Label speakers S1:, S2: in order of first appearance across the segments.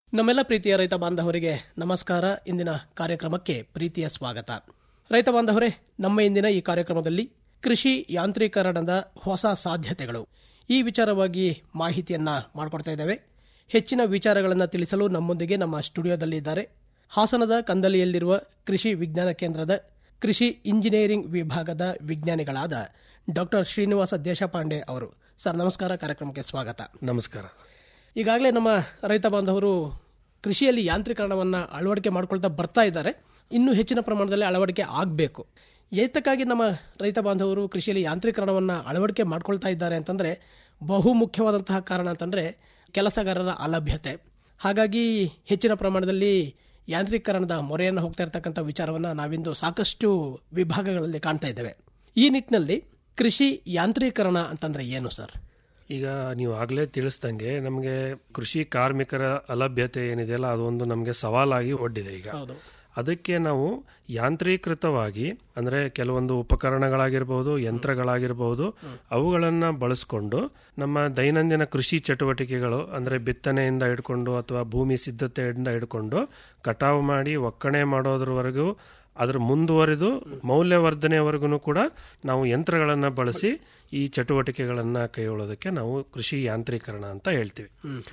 S1: ನಮ್ಮೆಲ್ಲ ಪ್ರೀತಿಯ ರೈತ ಬಾಂಧವರಿಗೆ ನಮಸ್ಕಾರ ಇಂದಿನ ಕಾರ್ಯಕ್ರಮಕ್ಕೆ ಪ್ರೀತಿಯ ಸ್ವಾಗತ ರೈತ ಬಾಂಧವರೇ ನಮ್ಮ ಇಂದಿನ ಈ ಕಾರ್ಯಕ್ರಮದಲ್ಲಿ ಕೃಷಿ ಯಾಂತ್ರೀಕರಣದ ಹೊಸ ಸಾಧ್ಯತೆಗಳು ಈ ವಿಚಾರವಾಗಿ ಮಾಹಿತಿಯನ್ನ ಮಾಡಿಕೊಡ್ತಾ ಇದ್ದೇವೆ ಹೆಚ್ಚಿನ ವಿಚಾರಗಳನ್ನು ತಿಳಿಸಲು ನಮ್ಮೊಂದಿಗೆ ನಮ್ಮ ಸ್ಟುಡಿಯೋದಲ್ಲಿದ್ದಾರೆ ಹಾಸನದ ಕಂದಲಿಯಲ್ಲಿರುವ ಕೃಷಿ ವಿಜ್ಞಾನ ಕೇಂದ್ರದ ಕೃಷಿ ಇಂಜಿನಿಯರಿಂಗ್ ವಿಭಾಗದ ವಿಜ್ಞಾನಿಗಳಾದ ಡಾಕ್ಟರ್ ಶ್ರೀನಿವಾಸ ದೇಶಪಾಂಡೆ ಅವರು ಸರ್ ನಮಸ್ಕಾರ ಕಾರ್ಯಕ್ರಮಕ್ಕೆ ಸ್ವಾಗತ
S2: ನಮಸ್ಕಾರ
S1: ಈಗಾಗಲೇ ನಮ್ಮ ರೈತ ಬಾಂಧವರು ಕೃಷಿಯಲ್ಲಿ ಯಾಂತ್ರೀಕರಣವನ್ನು ಅಳವಡಿಕೆ ಮಾಡ್ಕೊಳ್ತಾ ಬರ್ತಾ ಇದ್ದಾರೆ ಇನ್ನೂ ಹೆಚ್ಚಿನ ಪ್ರಮಾಣದಲ್ಲಿ ಅಳವಡಿಕೆ ಆಗಬೇಕು ಏತಕ್ಕಾಗಿ ನಮ್ಮ ರೈತ ಬಾಂಧವರು ಕೃಷಿಯಲ್ಲಿ ಯಾಂತ್ರೀಕರಣವನ್ನು ಅಳವಡಿಕೆ ಮಾಡ್ಕೊಳ್ತಾ ಇದ್ದಾರೆ ಅಂತಂದ್ರೆ ಬಹು ಮುಖ್ಯವಾದಂತಹ ಕಾರಣ ಅಂತಂದ್ರೆ ಕೆಲಸಗಾರರ ಅಲಭ್ಯತೆ ಹಾಗಾಗಿ ಹೆಚ್ಚಿನ ಪ್ರಮಾಣದಲ್ಲಿ ಯಾಂತ್ರೀಕರಣದ ಮೊರೆಯನ್ನು ಹೋಗ್ತಾ ಇರತಕ್ಕಂಥ ವಿಚಾರವನ್ನು ನಾವಿಂದು ಸಾಕಷ್ಟು ವಿಭಾಗಗಳಲ್ಲಿ ಕಾಣ್ತಾ ಇದ್ದೇವೆ ಈ ನಿಟ್ಟಿನಲ್ಲಿ ಕೃಷಿ ಯಾಂತ್ರೀಕರಣ ಅಂತಂದ್ರೆ ಏನು ಸರ್
S2: ಈಗ ನೀವು ಆಗಲೇ ತಿಳಿಸ್ದಂಗೆ ನಮಗೆ ಕೃಷಿ ಕಾರ್ಮಿಕರ ಅಲಭ್ಯತೆ ಏನಿದೆಯಲ್ಲ ಅದೊಂದು ನಮಗೆ ಸವಾಲಾಗಿ ಒಡ್ಡಿದೆ ಈಗ
S1: ಹೌದು
S2: ಅದಕ್ಕೆ ನಾವು ಯಾಂತ್ರೀಕೃತವಾಗಿ ಅಂದ್ರೆ ಕೆಲವೊಂದು ಉಪಕರಣಗಳಾಗಿರ್ಬೋದು ಯಂತ್ರಗಳಾಗಿರ್ಬೋದು ಅವುಗಳನ್ನ ಬಳಸ್ಕೊಂಡು ನಮ್ಮ ದೈನಂದಿನ ಕೃಷಿ ಚಟುವಟಿಕೆಗಳು ಅಂದ್ರೆ ಬಿತ್ತನೆಯಿಂದ ಹಿಡ್ಕೊಂಡು ಅಥವಾ ಭೂಮಿ ಸಿದ್ಧತೆಯಿಂದ ಹಿಡ್ಕೊಂಡು ಕಟಾವು ಮಾಡಿ ಒಕ್ಕಣೆ ಮಾಡೋದ್ರವರೆಗೂ ಅದ್ರ ಮುಂದುವರೆದು ಮೌಲ್ಯವರ್ಧನೆವರೆಗೂ ಕೂಡ ನಾವು ಯಂತ್ರಗಳನ್ನ ಬಳಸಿ ಈ ಚಟುವಟಿಕೆಗಳನ್ನ ಕೈಗೊಳ್ಳೋದಕ್ಕೆ ನಾವು ಕೃಷಿ ಯಾಂತ್ರೀಕರಣ ಅಂತ ಹೇಳ್ತೀವಿ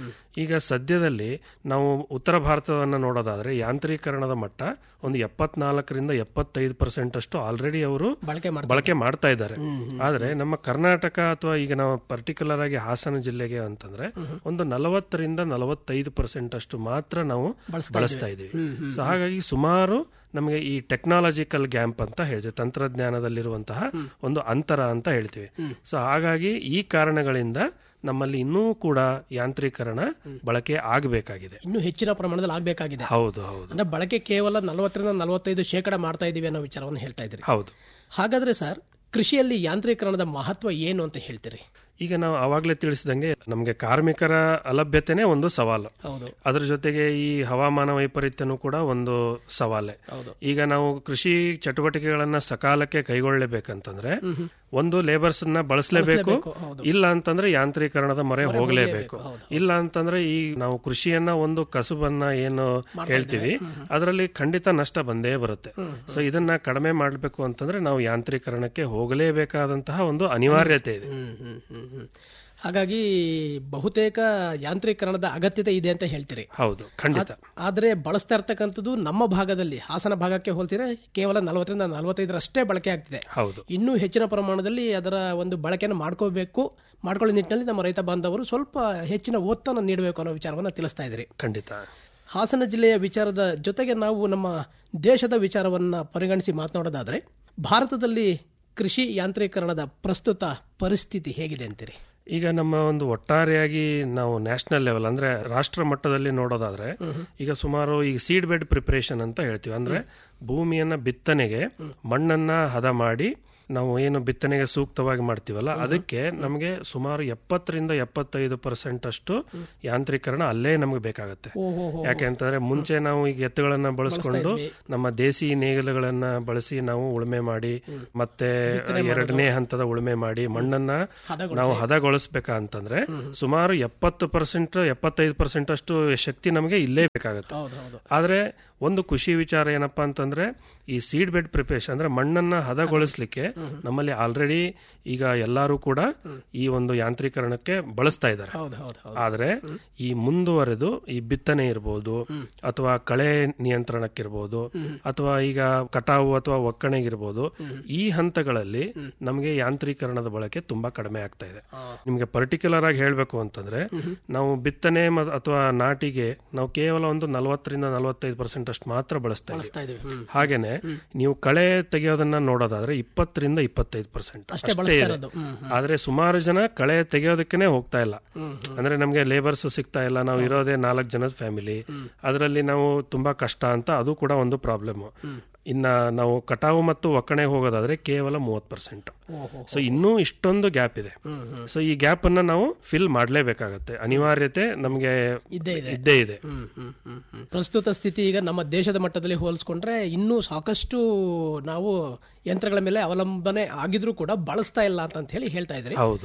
S2: ಈಗ ಸದ್ಯದಲ್ಲಿ ನಾವು ಉತ್ತರ ಭಾರತವನ್ನ ನೋಡೋದಾದ್ರೆ ಯಾಂತ್ರೀಕರಣದ ಮಟ್ಟ ಒಂದು ಎಪ್ಪತ್ನಾಲ್ಕರಿಂದ ಎಪ್ಪತ್ತೈದು ಪರ್ಸೆಂಟ್ ಅಷ್ಟು ಆಲ್ರೆಡಿ ಅವರು
S1: ಬಳಕೆ ಮಾಡ್ತಾ
S2: ಬಳಕೆ ಮಾಡ್ತಾ ಇದ್ದಾರೆ ಆದ್ರೆ ನಮ್ಮ ಕರ್ನಾಟಕ ಅಥವಾ ಈಗ ನಾವು ಪರ್ಟಿಕ್ಯುಲರ್ ಆಗಿ ಹಾಸನ ಜಿಲ್ಲೆಗೆ ಅಂತಂದ್ರೆ ಒಂದು ನಲವತ್ತರಿಂದ ನಲವತ್ತೈದು ಪರ್ಸೆಂಟ್ ಅಷ್ಟು ಮಾತ್ರ ನಾವು ಬಳಸ್ತಾ ಇದೀವಿ ಸೊ ಹಾಗಾಗಿ ಸುಮಾರು ನಮಗೆ ಈ ಟೆಕ್ನಾಲಜಿಕಲ್ ಗ್ಯಾಂಪ್ ಅಂತ ಹೇಳ್ತೀವಿ ತಂತ್ರಜ್ಞಾನದಲ್ಲಿರುವಂತಹ ಒಂದು ಅಂತರ ಅಂತ ಹೇಳ್ತೀವಿ ಸೊ ಹಾಗಾಗಿ ಈ ಕಾರಣಗಳಿಂದ ನಮ್ಮಲ್ಲಿ ಇನ್ನೂ ಕೂಡ ಯಾಂತ್ರೀಕರಣ ಬಳಕೆ ಆಗಬೇಕಾಗಿದೆ
S1: ಇನ್ನೂ ಹೆಚ್ಚಿನ ಪ್ರಮಾಣದಲ್ಲಿ ಆಗಬೇಕಾಗಿದೆ
S2: ಹೌದು ಹೌದು
S1: ಅಂದ್ರೆ ಬಳಕೆ ಕೇವಲ ನಲವತ್ತರಿಂದ ನಲವತ್ತೈದು ಶೇಕಡ ಮಾಡ್ತಾ ಇದೀವಿ ಅನ್ನೋ ವಿಚಾರವನ್ನು ಹೇಳ್ತಾ ಇದ್ರಿ
S2: ಹೌದು
S1: ಹಾಗಾದ್ರೆ ಸರ್ ಕೃಷಿಯಲ್ಲಿ ಯಾಂತ್ರೀಕರಣದ ಮಹತ್ವ ಏನು ಅಂತ ಹೇಳ್ತೀರಿ
S2: ಈಗ ನಾವು ಅವಾಗಲೇ ತಿಳಿಸಿದಂಗೆ ನಮಗೆ ಕಾರ್ಮಿಕರ ಅಲಭ್ಯತೆನೇ ಒಂದು ಸವಾಲು
S1: ಹೌದು
S2: ಅದ್ರ ಜೊತೆಗೆ ಈ ಹವಾಮಾನ ವೈಪರೀತ್ಯನೂ ಕೂಡ ಒಂದು ಸವಾಲೆ
S1: ಹೌದು
S2: ಈಗ ನಾವು ಕೃಷಿ ಚಟುವಟಿಕೆಗಳನ್ನ ಸಕಾಲಕ್ಕೆ ಕೈಗೊಳ್ಳಬೇಕಂತಂದ್ರೆ ಒಂದು ಲೇಬರ್ಸ್ ನ ಬಳಸಲೇಬೇಕು
S1: ಹೌದು.
S2: ಇಲ್ಲ ಅಂತಂದ್ರೆ ಯಾಂತ್ರೀಕರಣದ ಮೊರೆ ಹೋಗಲೇಬೇಕು
S1: ಹೌದು.
S2: ಇಲ್ಲ ಅಂತಂದ್ರೆ ಈ ನಾವು ಕೃಷಿಯನ್ನ ಒಂದು ಕಸುಬನ್ನ ಏನು ಹೇಳ್ತೀವಿ ಅದರಲ್ಲಿ ಖಂಡಿತ ನಷ್ಟ ಬಂದೇ ಬರುತ್ತೆ ಸೊ ಇದನ್ನ ಕಡಿಮೆ ಮಾಡಬೇಕು ಅಂತಂದ್ರೆ ನಾವು ಯಾಂತ್ರೀಕರಣಕ್ಕೆ ಹೋಗಲೇಬೇಕಾದಂತಹ ಒಂದು ಅನಿವಾರ್ಯತೆ ಇದೆ
S1: ಹ್ಮ್, ಹ್ಮ್, ಹ್ಮ್, ಹ್ಮ್. ಹಾಗಾಗಿ ಬಹುತೇಕ ಯಾಂತ್ರೀಕರಣದ ಅಗತ್ಯತೆ ಇದೆ ಅಂತ ಹೇಳ್ತೀರಿ
S2: ಹೌದು ಖಂಡಿತ
S1: ಆದ್ರೆ ಬಳಸ್ತಾ ಇರ್ತಕ್ಕಂಥದ್ದು ನಮ್ಮ ಭಾಗದಲ್ಲಿ ಹಾಸನ ಭಾಗಕ್ಕೆ ಹೋಲ್ತಿದ್ರೆ ಕೇವಲ ನಲವತ್ತರಿಂದ ನಲವತ್ತೈದರಷ್ಟೇ ಬಳಕೆ ಆಗ್ತಿದೆ
S2: ಹೌದು
S1: ಇನ್ನೂ ಹೆಚ್ಚಿನ ಪ್ರಮಾಣದಲ್ಲಿ ಅದರ ಒಂದು ಬಳಕೆಯನ್ನು ಮಾಡ್ಕೋಬೇಕು ಮಾಡ್ಕೊಳ್ಳೋ ನಿಟ್ಟಿನಲ್ಲಿ ನಮ್ಮ ರೈತ ಬಾಂಧವರು ಸ್ವಲ್ಪ ಹೆಚ್ಚಿನ ಒತ್ತನ್ನು ನೀಡಬೇಕು ಅನ್ನೋ ವಿಚಾರವನ್ನು ತಿಳಿಸ್ತಾ ಇದ್ರಿ
S2: ಖಂಡಿತ
S1: ಹಾಸನ ಜಿಲ್ಲೆಯ ವಿಚಾರದ ಜೊತೆಗೆ ನಾವು ನಮ್ಮ ದೇಶದ ವಿಚಾರವನ್ನ ಪರಿಗಣಿಸಿ ಮಾತನಾಡೋದಾದ್ರೆ ಭಾರತದಲ್ಲಿ ಕೃಷಿ ಯಾಂತ್ರೀಕರಣದ ಪ್ರಸ್ತುತ ಪರಿಸ್ಥಿತಿ ಹೇಗಿದೆ ಅಂತೀರಿ
S2: ಈಗ ನಮ್ಮ ಒಂದು ಒಟ್ಟಾರೆಯಾಗಿ ನಾವು ನ್ಯಾಷನಲ್ ಲೆವೆಲ್ ಅಂದ್ರೆ ರಾಷ್ಟ್ರ ಮಟ್ಟದಲ್ಲಿ ನೋಡೋದಾದ್ರೆ ಈಗ ಸುಮಾರು ಈಗ ಸೀಡ್ ಬೆಡ್ ಪ್ರಿಪರೇಷನ್ ಅಂತ ಹೇಳ್ತೀವಿ ಅಂದ್ರೆ ಭೂಮಿಯನ್ನ ಬಿತ್ತನೆಗೆ ಮಣ್ಣನ್ನ ಹದ ಮಾಡಿ ನಾವು ಏನು ಬಿತ್ತನೆಗೆ ಸೂಕ್ತವಾಗಿ ಮಾಡ್ತೀವಲ್ಲ ಅದಕ್ಕೆ ನಮಗೆ ಸುಮಾರು ಎಪ್ಪತ್ತರಿಂದ ಎಪ್ಪತ್ತೈದು ಪರ್ಸೆಂಟ್ ಅಷ್ಟು ಯಾಂತ್ರೀಕರಣ ಅಲ್ಲೇ ನಮಗೆ ಬೇಕಾಗುತ್ತೆ
S1: ಓಹೋ
S2: ಯಾಕೆ ಅಂತಂದ್ರೆ ಮುಂಚೆ ನಾವು ಈಗ ಎತ್ತುಗಳನ್ನ ಬಳಸ್ಕೊಂಡು ನಮ್ಮ ದೇಸಿ ನೇಗಿಲುಗಳನ್ನ ಬಳಸಿ ನಾವು ಉಳುಮೆ ಮಾಡಿ ಮತ್ತೆ ಎರಡನೇ ಹಂತದ ಉಳುಮೆ ಮಾಡಿ ಮಣ್ಣನ್ನ ನಾವು ಹದಗೊಳಿಸ್ಬೇಕಾ ಅಂತಂದ್ರೆ ಸುಮಾರು ಎಪ್ಪತ್ತು ಪರ್ಸೆಂಟ್ ಎಪ್ಪತ್ತೈದು ಪರ್ಸೆಂಟ್ ಅಷ್ಟು ಶಕ್ತಿ ನಮಗೆ ಇಲ್ಲೇ ಬೇಕಾಗುತ್ತೆ
S1: ಹೌದು ಹೌದು
S2: ಆದ್ರೆ ಒಂದು ಖುಷಿ ವಿಚಾರ ಏನಪ್ಪಾ ಅಂತಂದ್ರೆ ಈ ಸೀಡ್ ಬೆಡ್ ಪ್ರಿಪರೇಷನ್ ಅಂದ್ರೆ ಮಣ್ಣನ್ನ ಹದಗೊಳಿಸ್ಲಿಕ್ಕೆ ನಮ್ಮಲ್ಲಿ ಆಲ್ರೆಡಿ ಈಗ ಎಲ್ಲರೂ ಕೂಡ ಈ ಒಂದು ಯಾಂತ್ರೀಕರಣಕ್ಕೆ ಬಳಸ್ತಾ ಇದ್ದಾರೆ
S1: ಹೌದು ಹೌದು ಹೌದು
S2: ಆದ್ರೆ ಈ ಮುಂದುವರೆದು ಈ ಬಿತ್ತನೆ ಇರ್ಬೋದು ಅಥವಾ ಕಳೆ ನಿಯಂತ್ರಣಕ್ಕಿರ್ಬೋದು ಅಥವಾ ಈಗ ಕಟಾವು ಅಥವಾ ಒಕ್ಕಣೆಗಿರ್ಬೋದು ಈ ಹಂತಗಳಲ್ಲಿ ನಮಗೆ ಯಾಂತ್ರೀಕರಣದ ಬಳಕೆ ತುಂಬಾ ಕಡಿಮೆ ಆಗ್ತಾ ಇದೆ ನಿಮ್ಗೆ ಪರ್ಟಿಕ್ಯುಲರ್ ಆಗಿ ಹೇಳ್ಬೇಕು ಅಂತಂದ್ರೆ ನಾವು ಬಿತ್ತನೆ ಮ- ಅಥವಾ ನಾಟಿಗೆ ನಾವು ಕೇವಲ ಒಂದು ನಲವತ್ತರಿಂದ ನಲವತ್ತೈದು ಪರ್ಸೆಂಟ್ ಅಷ್ಟು ಮಾತ್ರ ಬಳಸ್ತಾ ಇದ್ದೀವಿ
S1: ಬಳಸ್ತಾ ಇದೀವಿ ಹ್ಮ್.
S2: ಹಾಗೇನೆ ನೀವು ಕಳೆ ತೆಗೆಯೋದನ್ನ ನೋಡೋದಾದ್ರೆ ಇಪ್ಪತ್ತರಿಂದ ಇಪ್ಪತ್ತೈದು ಪರ್ಸೆಂಟ್
S1: ಅಷ್ಟೇ
S2: ಅಷ್ಟೇ
S1: ಬಳಸ್ತಾ
S2: ಇದೆ
S1: ಇರೋದು ಹ್ಮ್
S2: ಆದ್ರೆ ಸುಮಾರು ಜನ ಕಳೆ ತೆಗೆಯೋದಕ್ಕೇ ಹೋಗ್ತಾ ಇಲ್ಲ ಅಂದ್ರೆ ನಮ್ಗೆ ಲೇಬರ್ಸ್ ಸಿಗ್ತಾ ಇಲ್ಲ ನಾವು ಇರೋದೇ ನಾಲ್ಕು ಜನದ ಫ್ಯಾಮಿಲಿ ಅದರಲ್ಲಿ ನಾವು ತುಂಬಾ ಕಷ್ಟ ಅಂತ ಅದು ಕೂಡ ಒಂದು ಪ್ರಾಬ್ಲಮ್ ಇನ್ನ ನಾವು ಕಟಾವು ಮತ್ತು ಒಕ್ಕಣೆ ಹೋಗೋದಾದ್ರೆ ಕೇವಲ ಮೂವತ್ ಪರ್ಸೆಂಟ್
S1: ಓಹೋ
S2: ಸೊ ಇನ್ನೂ ಇಷ್ಟೊಂದು ಗ್ಯಾಪ್ ಇದೆ ಸೊ ಈ ಗ್ಯಾಪ್ ಅನ್ನ ನಾವು ಫಿಲ್ ಮಾಡಲೇಬೇಕಾಗತ್ತೆ ಅನಿವಾರ್ಯತೆ ನಮಗೆ
S1: ಇದ್ದೇ ಇದೆ
S2: ಇದ್ದೇ ಇದೆ
S1: ಹ್ಮ್, ಹ್ಮ್, ಹ್ಮ್, ಹ್ಮ್. ಪ್ರಸ್ತುತ ಸ್ಥಿತಿ ಈಗ ನಮ್ಮ ದೇಶದ ಮಟ್ಟದಲ್ಲಿ ಹೋಲಿಸ್ಕೊಂಡ್ರೆ ಇನ್ನೂ ಸಾಕಷ್ಟು ನಾವು ಯಂತ್ರಗಳ ಮೇಲೆ ಅವಲಂಬನೆ ಆಗಿದ್ರೂ ಕೂಡ ಬಳಸ್ತಾ ಇಲ್ಲ ಅಂತ ಹೇಳಿ ಹೇಳ್ತಾ ಇದ್ರಿ
S2: ಹೌದು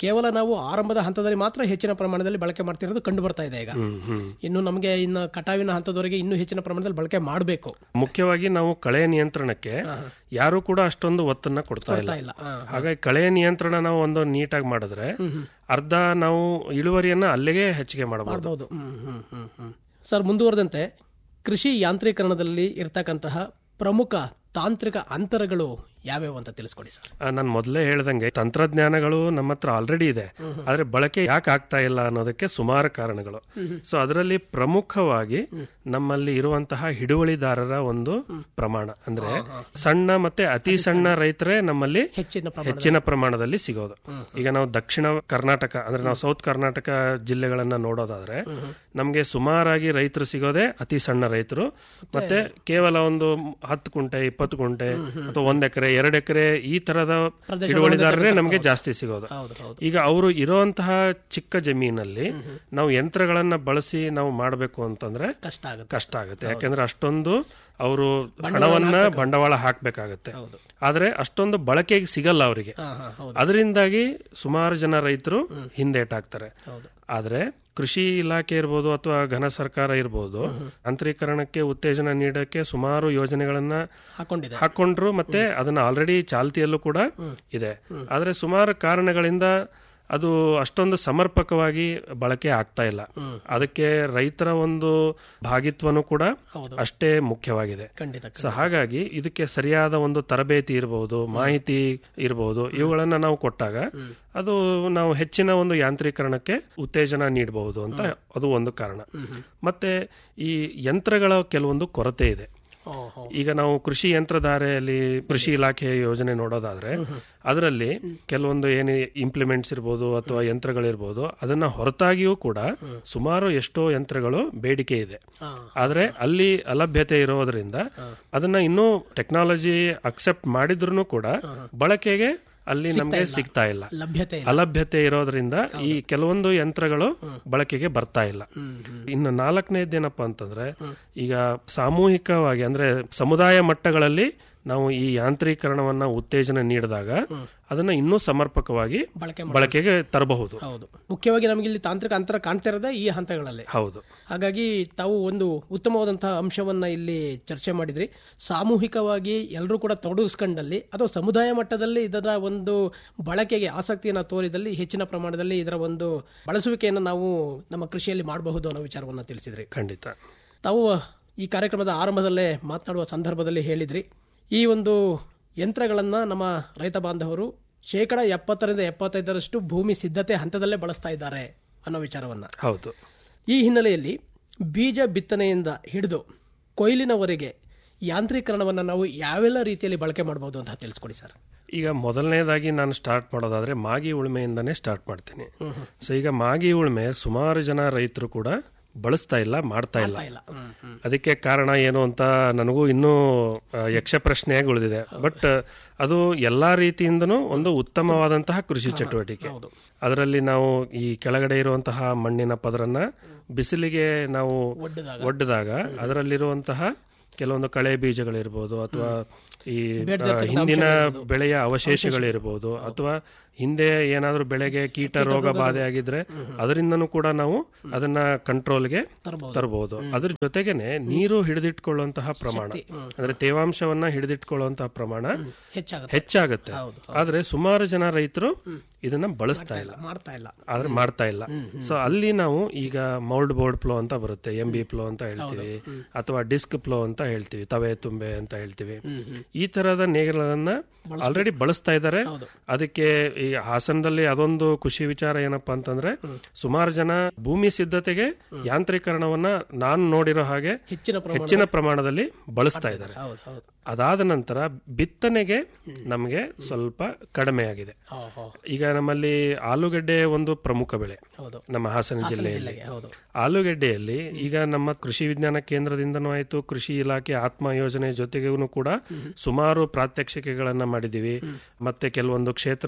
S1: ಕೇವಲ ನಾವು ಆರಂಭದ ಹಂತದಲ್ಲಿ ಮಾತ್ರ ಹೆಚ್ಚಿನ ಪ್ರಮಾಣದಲ್ಲಿ ಬಳಕೆ ಮಾಡ್ತಿರೋದು ಕಂಡು ಬರ್ತಾ ಇದೆ ಈಗ
S2: ಹ್ಮ್ ಹ್ಮ್
S1: ಇನ್ನು ನಮಗೆ ಇನ್ನು ಕಟಾವಿನ ಹಂತದವರೆಗೆ ಇನ್ನೂ ಹೆಚ್ಚಿನ ಪ್ರಮಾಣದಲ್ಲಿ ಬಳಕೆ ಮಾಡಬೇಕು
S2: ಮುಖ್ಯವಾಗಿ ನಾವು ಕಳೆ ನಿಯಂತ್ರಣಕ್ಕೆ ಯಾರು ಕೂಡ ಅಷ್ಟೊಂದು ಒತ್ತನ್ನ ಕೊಡ್ತಾ ಇಲ್ಲ
S1: ಇಲ್ಲ ಹಾ.
S2: ಹಾಗಾಗಿ ಕಳೆ ನಿಯಂತ್ರಣ ನಾವು ಒಂದು ನೀಟಾಗಿ ಮಾಡಿದ್ರೆ ಅರ್ಧ ನಾವು ಇಳುವರಿಯನ್ನ ಅಲ್ಲಿಗೆ ಹೆಚ್ಚಿಗೆ ಮಾಡಬಹುದು
S1: ಮಾಡ್ಬೋದು ಹ್ಮ್, ಹ್ಮ್, ಹ್ಮ್, ಹ್ಮ್. ಸರ್ ಮುಂದುವರೆದಂತೆ ಕೃಷಿ ಯಾಂತ್ರೀಕರಣದಲ್ಲಿ ಇರ್ತಕ್ಕಂತಹ ಪ್ರಮುಖ ತಾಂತ್ರಿಕ ಅಂತರಗಳು ಯಾವ್ಯಾವು ಅಂತ ತಿಳಿಸ್ಕೊಡಿ ಸರ್
S2: ನಾನು ಮೊದಲೇ ಹೇಳ್ದಂಗೆ ತಂತ್ರಜ್ಞಾನಗಳು ನಮ್ಮ ಹತ್ರ ಆಲ್ರೆಡಿ ಇದೆ ಆದ್ರೆ ಬಳಕೆ ಯಾಕೆ ಆಗ್ತಾ ಇಲ್ಲ ಅನ್ನೋದಕ್ಕೆ ಸುಮಾರು ಕಾರಣಗಳು ಸೊ ಅದರಲ್ಲಿ ಪ್ರಮುಖವಾಗಿ ನಮ್ಮಲ್ಲಿ ಇರುವಂತಹ ಹಿಡುವಳಿದಾರರ ಒಂದು ಪ್ರಮಾಣ ಅಂದ್ರೆ ಸಣ್ಣ ಮತ್ತೆ ಅತಿ ಸಣ್ಣ ರೈತರೇ ನಮ್ಮಲ್ಲಿ
S1: ಹೆಚ್ಚಿನ ಪ್ರಮಾಣ
S2: ಹೆಚ್ಚಿನ ಪ್ರಮಾಣದಲ್ಲಿ ಸಿಗೋದು ಈಗ ನಾವು ದಕ್ಷಿಣ ಕರ್ನಾಟಕ ಅಂದ್ರೆ ನಾವು ಸೌತ್ ಕರ್ನಾಟಕ ಜಿಲ್ಲೆಗಳನ್ನ ನೋಡೋದಾದ್ರೆ ನಮ್ಗೆ ಸುಮಾರಾಗಿ ರೈತರು ಸಿಗೋದೇ ಅತಿ ಸಣ್ಣ ರೈತರು ಮತ್ತೆ ಕೇವಲ ಒಂದು ಹತ್ತು ಕುಂಟೆ ಇಪ್ಪತ್ತು ಕುಂಟೆ ಅಥವಾ ಒಂದ್ ಎಕರೆ ಎರಡ್ ಎಕರೆ ಈ ತರದ ಹಿಡುವಳಿದಾರರೇ ನಮ್ಗೆ ಜಾಸ್ತಿ ಸಿಗೋದು
S1: ಹೌದು ಹೌದು
S2: ಈಗ ಅವರು ಇರುವಂತಹ ಚಿಕ್ಕ ಜಮೀನಲ್ಲಿ ನಾವು ಯಂತ್ರಗಳನ್ನ ಬಳಸಿ ನಾವು ಮಾಡಬೇಕು ಅಂತಂದ್ರೆ
S1: ಕಷ್ಟ ಆಗುತ್ತೆ
S2: ಕಷ್ಟ ಆಗುತ್ತೆ ಯಾಕೆಂದ್ರೆ ಅಷ್ಟೊಂದು ಅವರು ಹಣವನ್ನ ಬಂಡವಾಳ ಹಾಕ್ಬೇಕಾಗತ್ತೆ
S1: ಹೌದು
S2: ಆದ್ರೆ ಅಷ್ಟೊಂದು ಬಳಕೆಗೆ ಸಿಗಲ್ಲ ಅವರಿಗೆ
S1: ಹಾ ಹಾ ಹೌದು
S2: ಅದರಿಂದಾಗಿ ಸುಮಾರು ಜನ ರೈತರು ಹಿಂದೇಟಾಗ್ತಾರೆ
S1: ಹೌದು
S2: ಆದ್ರೆ ಕೃಷಿ ಇಲಾಖೆ ಇರ್ಬೋದು ಅಥವಾ ಘನ ಸರ್ಕಾರ ಇರ್ಬೋದು ಅಂತರೀಕರಣಕ್ಕೆ ಉತ್ತೇಜನ ನೀಡಕ್ಕೆ ಸುಮಾರು ಯೋಜನೆಗಳನ್ನ
S1: ಹಾಕೊಂಡಿದೆ
S2: ಹಾಕೊಂಡ್ರು ಮತ್ತೆ ಅದನ್ನ ಆಲ್ರೆಡಿ ಚಾಲ್ತಿಯಲ್ಲೂ ಕೂಡ ಇದೆ ಆದ್ರೆ ಸುಮಾರು ಕಾರಣಗಳಿಂದ ಅದು ಅಷ್ಟೊಂದು ಸಮರ್ಪಕವಾಗಿ ಬಳಕೆ ಆಗ್ತಾ ಇಲ್ಲ ಅದಕ್ಕೆ ರೈತರ ಒಂದು ಭಾಗಿತ್ವನೂ ಕೂಡ
S1: ಹೌದು.
S2: ಅಷ್ಟೇ ಮುಖ್ಯವಾಗಿದೆ
S1: ಖಂಡಿತ
S2: ಸೊ ಹಾಗಾಗಿ ಇದಕ್ಕೆ ಸರಿಯಾದ ಒಂದು ತರಬೇತಿ ಇರಬಹುದು ಮಾಹಿತಿ ಇರಬಹುದು ಇವುಗಳನ್ನ ನಾವು ಕೊಟ್ಟಾಗ ಅದು ನಾವು ಹೆಚ್ಚಿನ ಒಂದು ಯಾಂತ್ರೀಕರಣಕ್ಕೆ ಉತ್ತೇಜನ ನೀಡಬಹುದು ಅಂತ ಅದು ಒಂದು ಕಾರಣ ಮತ್ತೆ ಈ ಯಂತ್ರಗಳ ಕೆಲವೊಂದು ಕೊರತೆ ಇದೆ
S1: ಓಹೋ
S2: ಈಗ ನಾವು ಕೃಷಿ ಯಂತ್ರಧಾರೆಯಲ್ಲಿ ಕೃಷಿ ಇಲಾಖೆ ಯೋಜನೆ ನೋಡೋದಾದ್ರೆ ಅದರಲ್ಲಿ ಕೆಲವೊಂದು ಏನು ಇಂಪ್ಲಿಮೆಂಟ್ಸ್ ಇರ್ಬೋದು ಅಥವಾ ಯಂತ್ರಗಳಿರ್ಬೋದು ಅದನ್ನ ಹೊರತಾಗಿಯೂ ಕೂಡ ಸುಮಾರು ಎಷ್ಟೋ ಯಂತ್ರಗಳು ಬೇಡಿಕೆ ಇದೆ
S1: ಹಾ
S2: ಆದ್ರೆ ಅಲ್ಲಿ ಅಲಭ್ಯತೆ ಇರೋದ್ರಿಂದ ಅದನ್ನ ಇನ್ನೂ ಟೆಕ್ನಾಲಜಿ ಅಕ್ಸೆಪ್ಟ್ ಮಾಡಿದ್ರು ಕೂಡ ಬಳಕೆಗೆ ಅಲ್ಲಿ ನಮ್ಗೆ ಸಿಗ್ತಾ ಇಲ್ಲ
S1: ಲಭ್ಯತೆ ಇಲ್ಲ
S2: ಅಲಭ್ಯತೆ ಇರೋದ್ರಿಂದ ಈ ಕೆಲವೊಂದು ಯಂತ್ರಗಳು ಬಳಕೆಗೆ ಬರ್ತಾ ಇಲ್ಲ
S1: ಹ್ಮ್ ಹ್ಮ್
S2: ಇನ್ನು ನಾಲ್ಕನೇದೇನಪ್ಪ ಅಂತಂದ್ರೆ ಈಗ ಸಾಮೂಹಿಕವಾಗಿ ಅಂದ್ರೆ ಸಮುದಾಯ ಮಟ್ಟಗಳಲ್ಲಿ ನಾವು ಈ ಯಾಂತ್ರೀಕರಣವನ್ನ ಉತ್ತೇಜನ ನೀಡಿದಾಗ ಅದನ್ನ ಇನ್ನೂ ಸಮರ್ಪಕವಾಗಿ
S1: ಬಳಕೆ
S2: ಬಳಕೆಗೆ ತರಬಹುದು
S1: ಹೌದು ಮುಖ್ಯವಾಗಿ ನಮಗೆ ಇಲ್ಲಿ ತಾಂತ್ರಿಕ ಅಂತರ ಕಾಣ್ತಾ ಇರೋದೇ ಈ ಹಂತಗಳಲ್ಲಿ
S2: ಹೌದು
S1: ಹಾಗಾಗಿ ತಾವು ಒಂದು ಉತ್ತಮವಾದಂತಹ ಅಂಶವನ್ನ ಇಲ್ಲಿ ಚರ್ಚೆ ಮಾಡಿದ್ರಿ ಸಾಮೂಹಿಕವಾಗಿ ಎಲ್ಲರೂ ಕೂಡ ತೊಡಗಿಸ್ಕೊಂಡಲ್ಲಿ ಅಥವಾ ಸಮುದಾಯ ಮಟ್ಟದಲ್ಲಿ ಇದರ ಒಂದು ಬಳಕೆಗೆ ಆಸಕ್ತಿಯನ್ನು ತೋರಿದಲ್ಲಿ ಹೆಚ್ಚಿನ ಪ್ರಮಾಣದಲ್ಲಿ ಇದರ ಒಂದು ಬಳಸುವಿಕೆಯನ್ನು ನಾವು ನಮ್ಮ ಕೃಷಿಯಲ್ಲಿ ಮಾಡಬಹುದು ಅನ್ನೋ ವಿಚಾರವನ್ನ ತಿಳಿಸಿದ್ರಿ
S2: ಖಂಡಿತ
S1: ತಾವು ಈ ಕಾರ್ಯಕ್ರಮದ ಆರಂಭದಲ್ಲೇ ಮಾತನಾಡುವ ಸಂದರ್ಭದಲ್ಲಿ ಹೇಳಿದ್ರಿ ಈ ಒಂದು ಯಂತ್ರಗಳನ್ನ ನಮ್ಮ ರೈತ ಬಾಂಧವರು ಶೇಕಡ ಎಪ್ಪತ್ತರಿಂದ ಎಪ್ಪತ್ತೈದರಷ್ಟು ಭೂಮಿ ಸಿದ್ಧತೆ ಹಂತದಲ್ಲೇ ಬಳಸ್ತಾ ಇದ್ದಾರೆ ಅನ್ನೋ ವಿಚಾರವನ್ನ
S2: ಹೌದು
S1: ಈ ಹಿನ್ನೆಲೆಯಲ್ಲಿ ಬೀಜ ಬಿತ್ತನೆಯಿಂದ ಹಿಡಿದು ಕೊಯ್ಲಿನವರೆಗೆ ಯಾಂತ್ರೀಕರಣವನ್ನು ನಾವು ಯಾವೆಲ್ಲ ರೀತಿಯಲ್ಲಿ ಬಳಕೆ ಮಾಡಬಹುದು ಅಂತ ತಿಳಿಸ್ಕೊಡಿ ಸರ್
S2: ಈಗ ಮೊದಲನೇದಾಗಿ ನಾನು ಸ್ಟಾರ್ಟ್ ಮಾಡೋದಾದ್ರೆ ಮಾಗಿ ಉಳುಮೆಯಿಂದನೇ ಸ್ಟಾರ್ಟ್ ಮಾಡ್ತೀನಿ ಸೊ ಈಗ ಮಾಗಿ ಉಳುಮೆ ಸುಮಾರು ಜನ ರೈತರು ಕೂಡ ಬಳಸ್ತಾ ಇಲ್ಲ ಮಾಡ್ತಾ ಇಲ್ಲ
S1: ಇಲ್ಲ ಹ್ಮ್, ಹ್ಮ್.
S2: ಅದಕ್ಕೆ ಕಾರಣ ಏನು ಅಂತ ನನಗೂ ಇನ್ನೂ ಆ, ಯಕ್ಷ ಪ್ರಶ್ನೆಯಾಗಿ ಉಳಿದಿದೆ ಬಟ್ ಅದು ಎಲ್ಲಾ ರೀತಿಯಿಂದನೂ ಒಂದು ಉತ್ತಮವಾದಂತಹ ಕೃಷಿ ಚಟುವಟಿಕೆ ಅದರಲ್ಲಿ ನಾವು ಈ ಕೆಳಗಡೆ ಇರುವಂತಹ ಮಣ್ಣಿನ ಪದರನ್ನ ಬಿಸಿಲಿಗೆ ನಾವು
S1: ಒಡ್ಡಿದಾಗ
S2: ಒಡ್ಡಿದಾಗ ಅದರಲ್ಲಿರುವಂತಹ ಕೆಲವೊಂದು ಕಳೆ ಬೀಜಗಳಿರ್ಬೋದು ಅಥವಾ ಈ ಆ, ಹಿಂದಿನ ಬೆಳೆಯ ಅವಶೇಷಗಳಿರ್ಬೋದು ಅಥವಾ ಹಿಂದೆ ಏನಾದ್ರೂ ಬೆಳೆಗೆ ಕೀಟ ರೋಗ ಬಾಧೆ ಆಗಿದ್ರೆ ಅದರಿಂದನೂ ಕೂಡ ನಾವು ಅದನ್ನ ಕಂಟ್ರೋಲ್ಗೆ
S1: ತರಬಹುದು
S2: ತರಬಹುದು ಅದ್ರ ಜೊತೆಗೇನೆ ನೀರು ಹಿಡಿದಿಟ್ಕೊಳ್ಳುವಂತಹ ಪ್ರಮಾಣ ಅಂದ್ರೆ ತೇವಾಂಶವನ್ನ ಹಿಡಿದಿಟ್ಕೊಳ್ಳುವಂತಹ ಪ್ರಮಾಣ
S1: ಹೆಚ್ಚಾಗುತ್ತೆ
S2: ಹೆಚ್ಚಾಗುತ್ತೆ
S1: ಹೌದು,
S2: ಆದ್ರೆ ಸುಮಾರು ಜನ ರೈತರು ಇದನ್ನ ಬಳಸ್ತಾ ಇಲ್ಲ
S1: ಮಾಡ್ತಾ ಇಲ್ಲ
S2: ಆದ್ರೆ ಮಾಡ್ತಾ ಇಲ್ಲ ಸೊ ಅಲ್ಲಿ ನಾವು ಈಗ ಮೌಲ್ಡ್ ಬೋರ್ಡ್ ಫ್ಲೋ ಅಂತ ಬರುತ್ತೆ ಎಂ ಬಿ ಫ್ಲೋ ಅಂತ ಹೇಳ್ತೀವಿ ಅಥವಾ ಡಿಸ್ಕ್ ಫ್ಲೋ ಅಂತ ಹೇಳ್ತೀವಿ ತವೆ ತುಂಬೆ ಅಂತ ಹೇಳ್ತೀವಿ ಈ ತರದ ನೇಗಿಲನ್ನ ಆಲ್ರೆಡಿ ಬಳಸ್ತಾ ಇದ್ದಾರೆ ಅದಕ್ಕೆ ಈ ಹಾಸನದಲ್ಲಿ ಅದೊಂದು ಖುಷಿ ವಿಚಾರ ಏನಪ್ಪಾ ಅಂತಂದ್ರೆ ಸುಮಾರು ಜನ ಭೂಮಿ ಸಿದ್ಧತೆಗೆ ಯಾಂತ್ರೀಕರಣವನ್ನ ನಾನು ನೋಡಿರೋ ಹಾಗೆ
S1: ಹೆಚ್ಚಿನ ಪ್ರಮಾಣ
S2: ಹೆಚ್ಚಿನ ಪ್ರಮಾಣದಲ್ಲಿ ಬಳಸ್ತಾ ಇದ್ದಾರೆ
S1: ಹೌದು ಹೌದು
S2: ಅದಾದ ನಂತರ ಬಿತ್ತನೆಗೆ ನಮಗೆ ಸ್ವಲ್ಪ ಕಡಿಮೆ ಆಗಿದೆ
S1: ಹೋ, ಹೋ.
S2: ಈಗ ನಮ್ಮಲ್ಲಿ ಆಲೂಗಡ್ಡೆ ಒಂದು ಪ್ರಮುಖ ಬೆಳೆ
S1: ಹೌದು
S2: ನಮ್ಮ ಹಾಸನ ಜಿಲ್ಲೆಯಲ್ಲಿ
S1: ಜಿಲ್ಲೆಗೆ ಹೌದು
S2: ಆಲೂಗೆಡ್ಡೆಯಲ್ಲಿ ಈಗ ನಮ್ಮ ಕೃಷಿ ವಿಜ್ಞಾನ ಕೇಂದ್ರದಿಂದನೂ ಆಯ್ತು ಕೃಷಿ ಇಲಾಖೆ ಆತ್ಮ ಯೋಜನೆ ಜೊತೆಗೂ ಕೂಡ ಸುಮಾರು ಪ್ರಾತ್ಯಕ್ಷಿಕೆಗಳನ್ನ ಮಾಡಿದೀವಿ ಮತ್ತೆ ಕೆಲವೊಂದು ಕ್ಷೇತ್ರ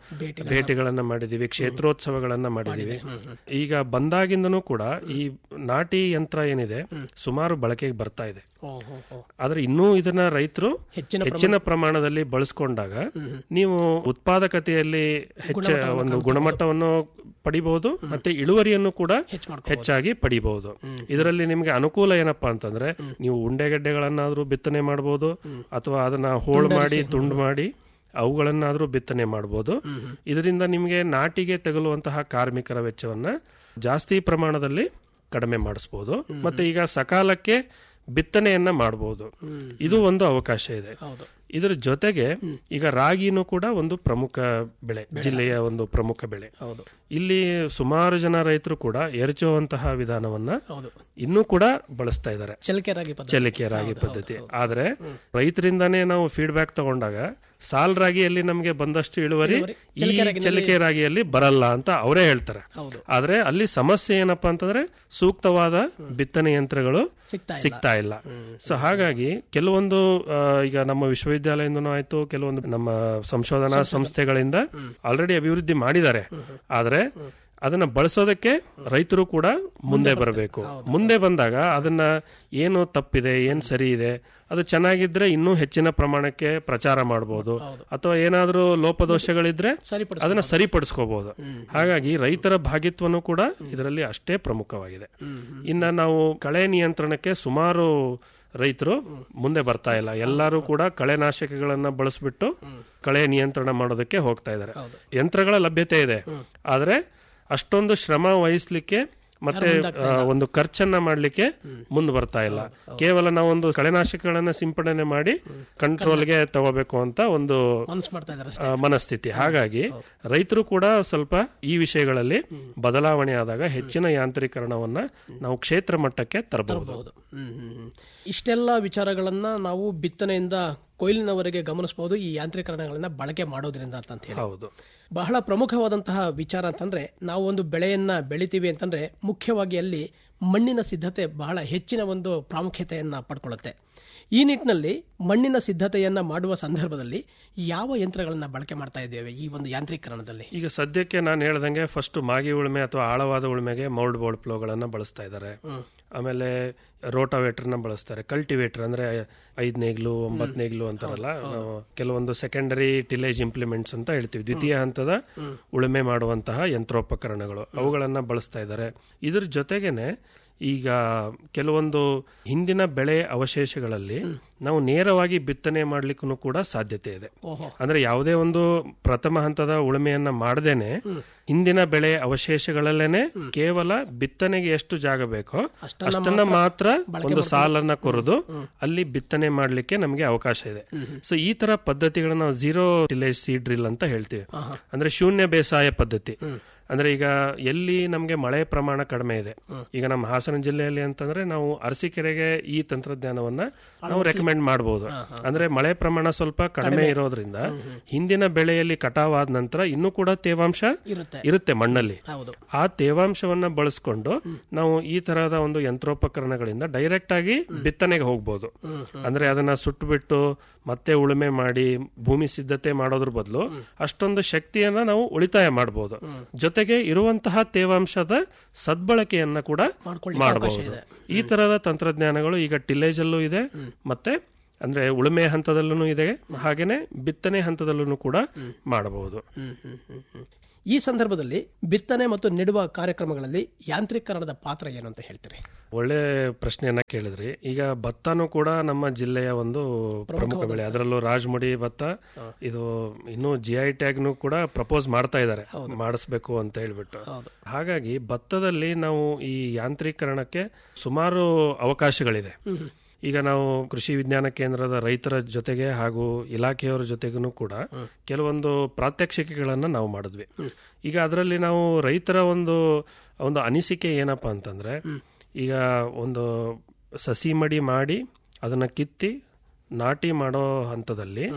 S2: ಭೇಟಿಗಳನ್ನ ಮಾಡಿದೀವಿ ಕ್ಷೇತ್ರೋತ್ಸವಗಳನ್ನ ಮಾಡಿದೀವಿ ಈಗ ಬಂದಾಗಿಂದನೂ ಕೂಡ ಈ ನಾಟಿ ಯಂತ್ರ ಏನಿದೆ ಸುಮಾರು ಬಳಕೆಗೆ ಬರ್ತಾ ಇದೆ
S1: ಓ ಹೋ ಹೋ
S2: ಆದ್ರೆ ಇನ್ನೂ ಇದನ್ನ ರೈತರು
S1: ಹೆಚ್ಚಿನ
S2: ಹೆಚ್ಚಿನ ಪ್ರಮಾಣದಲ್ಲಿ ಬಳಸ್ಕೊಂಡಾಗ ನೀವು ಉತ್ಪಾದಕತೆಯಲ್ಲಿ ಹೆಚ್ಚ ಒಂದು ಗುಣಮಟ್ಟವನ್ನು ಪಡಿಬಹುದು ಮತ್ತೆ ಇಳುವರಿಯನ್ನು ಕೂಡ
S1: ಹೆಚ್ಚು ಮಾಡ್ಕೊ
S2: ಹೆಚ್ಚಾಗಿ ಪಡಿಬಹುದು ಇದರಲ್ಲಿ ನಿಮಗೆ ಅನುಕೂಲ ಏನಪ್ಪಾ ಅಂತಂದ್ರೆ ನೀವು ಉಂಡೆಗಡ್ಡೆಗಳನ್ನಾದ್ರೂ ಬಿತ್ತನೆ ಮಾಡಬಹುದು ಅಥವಾ ಅದನ್ನ ಹೋಳು ಮಾಡಿ ತುಂಡು ಮಾಡಿ ಅವುಗಳನ್ನಾದ್ರೂ ಬಿತ್ತನೆ ಮಾಡಬಹುದು ಇದರಿಂದ ನಿಮಗೆ ನಾಟಿಗೆ ತಗಲುವಂತಹ ಕಾರ್ಮಿಕರ ವೆಚ್ಚವನ್ನ ಜಾಸ್ತಿ ಪ್ರಮಾಣದಲ್ಲಿ ಕಡಿಮೆ ಮಾಡಿಸಬಹುದು ಮತ್ತೆ ಈಗ ಸಕಾಲಕ್ಕೆ ಬಿತ್ತನೆಯನ್ನ ಮಾಡಬಹುದು ಇದು ಒಂದು ಅವಕಾಶ ಇದೆ
S1: ಹೌದು
S2: ಇದರ ಜೊತೆಗೆ ಈಗ ರಾಗಿನೂ ಕೂಡ ಒಂದು ಪ್ರಮುಖ ಬೆಳೆ ಜಿಲ್ಲೆಯ ಒಂದು ಪ್ರಮುಖ ಬೆಳೆ
S1: ಹೌದು
S2: ಇಲ್ಲಿ ಸುಮಾರು ಜನ ರೈತರು ಕೂಡ ಎರಚುವಂತಹ ವಿಧಾನವನ್ನ
S1: ಹೌದು
S2: ಇನ್ನೂ ಕೂಡ ಬಳಸ್ತಾ ಇದ್ದಾರೆ
S1: ಚಲಿಕೆ ರಾಗಿ ಪದ್ಧತಿ
S2: ಚಲಿಕೆ ರಾಗಿ ಪದ್ಧತಿ ಆದ್ರೆ ರೈತರಿಂದಾನೇ ನಾವು ಫೀಡ್ಬ್ಯಾಕ್ ತಗೊಂಡಾಗ ಸಾಲ್ ರಾಗಿಯಲ್ಲಿ ನಮಗೆ ಬಂದಷ್ಟು ಇಳುವರಿ ಈ ಚಲಿಕೆ ರಾಗಿಯಲ್ಲಿ ಬರಲ್ಲ ಅಂತ ಅವರೇ ಹೇಳ್ತಾರೆ
S1: ಹೌದು
S2: ಆದ್ರೆ ಅಲ್ಲಿ ಸಮಸ್ಯೆ ಏನಪ್ಪಾ ಅಂತಂದ್ರೆ ಸೂಕ್ತವಾದ ಬಿತ್ತನೆ ಯಂತ್ರಗಳು
S1: ಸಿಗ್ತಾ ಇಲ್ಲ
S2: ಸಿಗ್ತಾ ಇಲ್ಲ ಸೊ ಹಾಗಾಗಿ ಕೆಲವೊಂದು ಆ, ಈಗ ನಮ್ಮ ವಿಶ್ವವಿದ್ಯಾಲಯದಿಂದನೂ ಆಯ್ತು ಕೆಲವೊಂದು ನಮ್ಮ ಸಂಶೋಧನಾ ಸಂಸ್ಥೆಗಳಿಂದ ಆಲ್ರೆಡಿ ಅಭಿವೃದ್ಧಿ ಮಾಡಿದ್ದಾರೆ ಆದ್ರೆ ಅದನ್ನ ಬಳಸೋದಕ್ಕೆ ರೈತರು ಕೂಡ ಮುಂದೆ ಬರಬೇಕು ಮುಂದೆ ಬಂದಾಗ ಅದನ್ನ ಏನು ತಪ್ಪಿದೆ ಏನ್ ಸರಿ ಇದೆ ಅದು ಚೆನ್ನಾಗಿದ್ರೆ ಇನ್ನೂ ಹೆಚ್ಚಿನ ಪ್ರಮಾಣಕ್ಕೆ ಪ್ರಚಾರ ಮಾಡಬಹುದು ಅಥವಾ ಏನಾದ್ರೂ ಲೋಪದೋಷಗಳಿದ್ರೆ
S1: ಸರಿಪಡಿಸ
S2: ಅದನ್ನ ಸರಿಪಡಿಸ್ಕೋಬಹುದು ಹಾಗಾಗಿ ರೈತರ ಭಾಗಿತ್ವನೂ ಕೂಡ ಇದರಲ್ಲಿ ಅಷ್ಟೇ ಪ್ರಮುಖವಾಗಿದೆ ಇನ್ನ ನಾವು ಕಳೆ ನಿಯಂತ್ರಣಕ್ಕೆ ಸುಮಾರು ರೈತರು ಮುಂದೆ ಬರ್ತಾ ಇಲ್ಲ ಎಲ್ಲರೂ ಕೂಡ ಕಳೆನಾಶಕಗಳನ್ನ ಬಳಸ್ಬಿಟ್ಟು ಕಳೆ ನಿಯಂತ್ರಣ ಮಾಡೋದಕ್ಕೆ ಹೋಗ್ತಾ ಇದ್ದಾರೆ ಯಂತ್ರಗಳ ಲಭ್ಯತೆ ಇದೆ ಆದ್ರೆ ಅಷ್ಟೊಂದು ಶ್ರಮ ವಹಿಸ್ಲಿಕ್ಕೆ ಮತ್ತೆ ಆ, ಒಂದು ಖರ್ಚನ್ನ ಮಾಡ್ಲಿಕ್ಕೆ ಮುಂದೆ ಬರ್ತಾ ಇಲ್ಲ ಕೇವಲ ನಾವೊಂದು ಕಳೆನಾಶಕಗಳನ್ನ ಸಿಂಪಡಣೆ ಮಾಡಿ ಕಂಟ್ರೋಲ್ಗೆ ತಗೋಬೇಕು ಅಂತ ಒಂದು
S1: ಮನಸ್ಸು ಮಾಡ್ತಾ ಇದಾರೆ
S2: ಆ, ಮನಸ್ಥಿತಿ ಹಾಗಾಗಿ ರೈತರು ಕೂಡ ಸ್ವಲ್ಪ ಈ ವಿಷಯಗಳಲ್ಲಿ ಬದಲಾವಣೆ ಆದಾಗ ಹೆಚ್ಚಿನ ಯಾಂತ್ರೀಕರಣವನ್ನ ನಾವು ಕ್ಷೇತ್ರ ಮಟ್ಟಕ್ಕೆ ತರಬಹುದು
S1: ಹೌದು ಹ್ಮ್, ಹ್ಮ್, ಹ್ಮ್. ಇಷ್ಟೆಲ್ಲ ವಿಚಾರಗಳನ್ನ ನಾವು ಬಿತ್ತನೆಯಿಂದ ಕೊಯ್ಲಿನವರೆಗೆ ಗಮನಿಸಬಹುದು ಈ ಯಾಂತ್ರೀಕರಣಗಳನ್ನ ಬಳಕೆ ಮಾಡೋದ್ರಿಂದ ಅಂತ ಹೇಳಿ
S2: ಹೌದು
S1: ಬಹಳ ಪ್ರಮುಖವಾದಂತಹ ವಿಚಾರ ಅಂತಂದ್ರೆ ನಾವು ಒಂದು ಬೆಳೆಯನ್ನ ಬೆಳಿತೀವಿ ಅಂತಂದ್ರೆ ಮುಖ್ಯವಾಗಿ ಅಲ್ಲಿ ಮಣ್ಣಿನ ಸಿದ್ಧತೆ ಬಹಳ ಹೆಚ್ಚಿನ ಒಂದು ಪ್ರಾಮುಖ್ಯತೆಯನ್ನ ಪಡ್ಕೊಳ್ಳುತ್ತೆ ಈ ನಿಟ್ಟಿನಲ್ಲಿ ಮಣ್ಣಿನ ಸಿದ್ಧತೆಯನ್ನ ಮಾಡುವ ಸಂದರ್ಭದಲ್ಲಿ ಯಾವ ಯಂತ್ರಗಳನ್ನ ಬಳಕೆ ಮಾಡ್ತಾ ಇದ್ದೇವೆ ಈ ಒಂದು ಯಾಂತ್ರೀಕರಣದಲ್ಲಿ
S2: ಈಗ ಸದ್ಯಕ್ಕೆ ನಾನು ಹೇಳ್ದಂಗೆ ಫಸ್ಟ್ ಮಾಗಿ ಉಳುಮೆ ಅಥವಾ ಆಳವಾದ ಉಳುಮೆಗೆ ಮೌಲ್ಡ್ ಬೋರ್ಡ್ ಪ್ಲೋಗಳನ್ನ ಬಳಸ್ತಾ ಇದ್ದಾರೆ ಆಮೇಲೆ ರೋಟಾವೇಟರ್ನ ಬಳಸ್ತಾರೆ ಕಲ್ಟಿವೇಟರ್ ಅಂದ್ರೆ ಐದ್ ನೇಗ್ಲು ಒಂಬತ್ ನೇಗ್ಲು ಅಂತಾರಲ್ಲ ನಾವು ಕೆಲವೊಂದು ಸೆಕೆಂಡರಿ ಟಿಲೇಜ್ ಇಂಪ್ಲಿಮೆಂಟ್ಸ್ ಅಂತ ಹೇಳ್ತೀವಿ ದ್ವಿತೀಯ ಹಂತದ ಉಳುಮೆ ಮಾಡುವಂತಹ ಯಂತ್ರೋಪಕರಣಗಳು ಅವುಗಳನ್ನ ಬಳಸ್ತಾ ಇದ್ದಾರೆ ಇದ್ರ ಜೊತೆಗೇನೆ ಈಗ ಕೆಲವೊಂದು ಹಿಂದಿನ ಬೆಳೆ ಅವಶೇಷಗಳಲ್ಲಿ ನಾವು ನೇರವಾಗಿ ಬಿತ್ತನೆ ಮಾಡ್ಲಿಕ್ಕೂ ಕೂಡ ಸಾಧ್ಯತೆ ಇದೆ
S1: ಓಹೋ
S2: ಅಂದ್ರೆ ಯಾವುದೇ ಒಂದು ಪ್ರಥಮ ಹಂತದ ಉಳುಮೆಯನ್ನ ಮಾಡದೇನೆ ಹಿಂದಿನ ಬೆಳೆ ಅವಶೇಷಗಳಲ್ಲೇನೆ ಕೇವಲ ಬಿತ್ತನೆಗೆ ಎಷ್ಟು ಜಾಗ ಬೇಕೋ ಅಷ್ಟನ್ನ ಮಾತ್ರ ಒಂದು ಸಾಲನ್ನ ಕೊರೆದು ಅಲ್ಲಿ ಬಿತ್ತನೆ ಮಾಡ್ಲಿಕ್ಕೆ ನಮಗೆ ಅವಕಾಶ ಇದೆ ಸೊ ಈ ತರ ಪದ್ಧತಿಗಳನ್ನ ನಾವು ಝೀರೋ ಟಿಲೇಜ್ ಸೀಡ್ ಡ್ರಿಲ್ ಅಂತ ಹೇಳ್ತೀವಿ ಅಂದ್ರೆ ಶೂನ್ಯ ಬೇಸಾಯ ಪದ್ಧತಿ ಅಂದ್ರೆ ಈಗ ಎಲ್ಲಿ ನಮಗೆ ಮಳೆ ಪ್ರಮಾಣ ಕಡಿಮೆ ಇದೆ ಈಗ ನಮ್ಮ ಹಾಸನ ಜಿಲ್ಲೆಯಲ್ಲಿ ಅಂತಂದ್ರೆ ನಾವು ಅರಸೀಕೆರೆಗೆ ಈ ತಂತ್ರಜ್ಞಾನವನ್ನ ನಾವು ರೆಕಮೆಂಡ್ ಮಾಡಬಹುದು ಅಂದ್ರೆ ಮಳೆ ಪ್ರಮಾಣ ಸ್ವಲ್ಪ ಕಡಿಮೆ ಇರೋದ್ರಿಂದ ಹಿಂದಿನ ಬೆಳೆಯಲ್ಲಿ ಕಟಾವ್ ಆದ ನಂತರ ಇನ್ನೂ ಕೂಡ ತೇವಾಂಶ
S1: ಇರುತ್ತೆ
S2: ಇರುತ್ತೆ ಮಣ್ಣಲ್ಲಿ
S1: ಹೌದು
S2: ಆ ತೇವಾಂಶವನ್ನ ಬಳಸ್ಕೊಂಡು ನಾವು ಈ ತರಹದ ಒಂದು ಯಂತ್ರೋಪಕರಣಗಳಿಂದ ಡೈರೆಕ್ಟ್ ಆಗಿ ಬಿತ್ತನೆಗೆ ಹೋಗ್ಬೋದು ಅಂದ್ರೆ ಅದನ್ನ ಸುಟ್ಟು ಬಿಟ್ಟು ಮತ್ತೆ ಉಳುಮೆ ಮಾಡಿ ಭೂಮಿ ಸಿದ್ಧತೆ ಮಾಡೋದ್ರ ಬದಲು ಅಷ್ಟೊಂದು ಶಕ್ತಿಯನ್ನ ನಾವು ಉಳಿತಾಯ ಮಾಡಬಹುದು ಜೊತೆಗೆ ಇರುವಂತಹ ತೇವಾಂಶದ ಸದ್ಬಳಕೆಯನ್ನ ಕೂಡ
S1: ಮಾಡ್ಕೊಳ್ಳಿಕ್ಕೆ
S2: ಮಾಡಬಹುದು ಈ ತರಹದ ತಂತ್ರಜ್ಞಾನಗಳು ಈಗ ಟಿಲೇಜ್ ಅಲ್ಲೂ ಇದೆ ಮತ್ತೆ ಅಂದ್ರೆ ಉಳುಮೆ ಹಂತದಲ್ಲೂ ಇದೆ ಹಾಗೇನೆ ಬಿತ್ತನೆ ಹಂತದಲ್ಲೂ ಕೂಡ ಮಾಡಬಹುದು
S1: ಹ್ಮ್, ಹ್ಮ್, ಹ್ಮ್, ಹ್ಮ್. ಈ ಸಂದರ್ಭದಲ್ಲಿ ಬಿತ್ತನೆ ಮತ್ತು ನೆಡುವ ಕಾರ್ಯಕ್ರಮಗಳಲ್ಲಿ ಯಾಂತ್ರೀಕರಣದ ಪಾತ್ರ ಏನು ಅಂತ ಹೇಳ್ತೀರಿ
S2: ಒಳ್ಳೆ ಪ್ರಶ್ನೆಯನ್ನ ಕೇಳಿದ್ರಿ ಈಗ ಭತ್ತನೂ ಕೂಡ ನಮ್ಮ ಜಿಲ್ಲೆಯ ಒಂದು ಪ್ರಮುಖ ಬೆಳೆ ಅದರಲ್ಲೂ ರಾಜಮುಡಿ ಭತ್ತ ಇದು ಇನ್ನು ಜಿ ಐ ಟ್ಯಾಗ್ನು ಕೂಡ ಪ್ರಪೋಸ್ ಮಾಡ್ತಾ ಇದ್ದಾರೆ ಮಾಡಿಸ್ಬೇಕು ಅಂತ ಹೇಳ್ಬಿಟ್ಟು
S1: ಹೌದು
S2: ಹಾಗಾಗಿ ಭತ್ತದಲ್ಲಿ ನಾವು ಈ ಯಾಂತ್ರೀಕರಣಕ್ಕೆ ಸುಮಾರು ಅವಕಾಶಗಳಿದೆ ಈಗ ನಾವು ಕೃಷಿ ವಿಜ್ಞಾನ ಕೇಂದ್ರದ ರೈತರ ಜೊತೆಗೆ ಹಾಗೂ ಇಲಾಖೆಯವರ ಜೊತೆಗೂ ಕೂಡ ಕೆಲವೊಂದು ಪ್ರಾತ್ಯಕ್ಷಿಕೆಗಳನ್ನ ನಾವು ಮಾಡಿದ್ವಿ ಈಗ ಅದರಲ್ಲಿ ನಾವು ರೈತರ ಒಂದು ಒಂದು ಅನಿಸಿಕೆ ಏನಪ್ಪಾ ಅಂತಂದ್ರೆ ಈಗ ಒಂದು ಸಸಿ ಮಡಿ ಮಾಡಿ ಅದನ್ನ ಕಿತ್ತಿ ನಾಟಿ ಮಾಡೋ ಹಂತದಲ್ಲಿ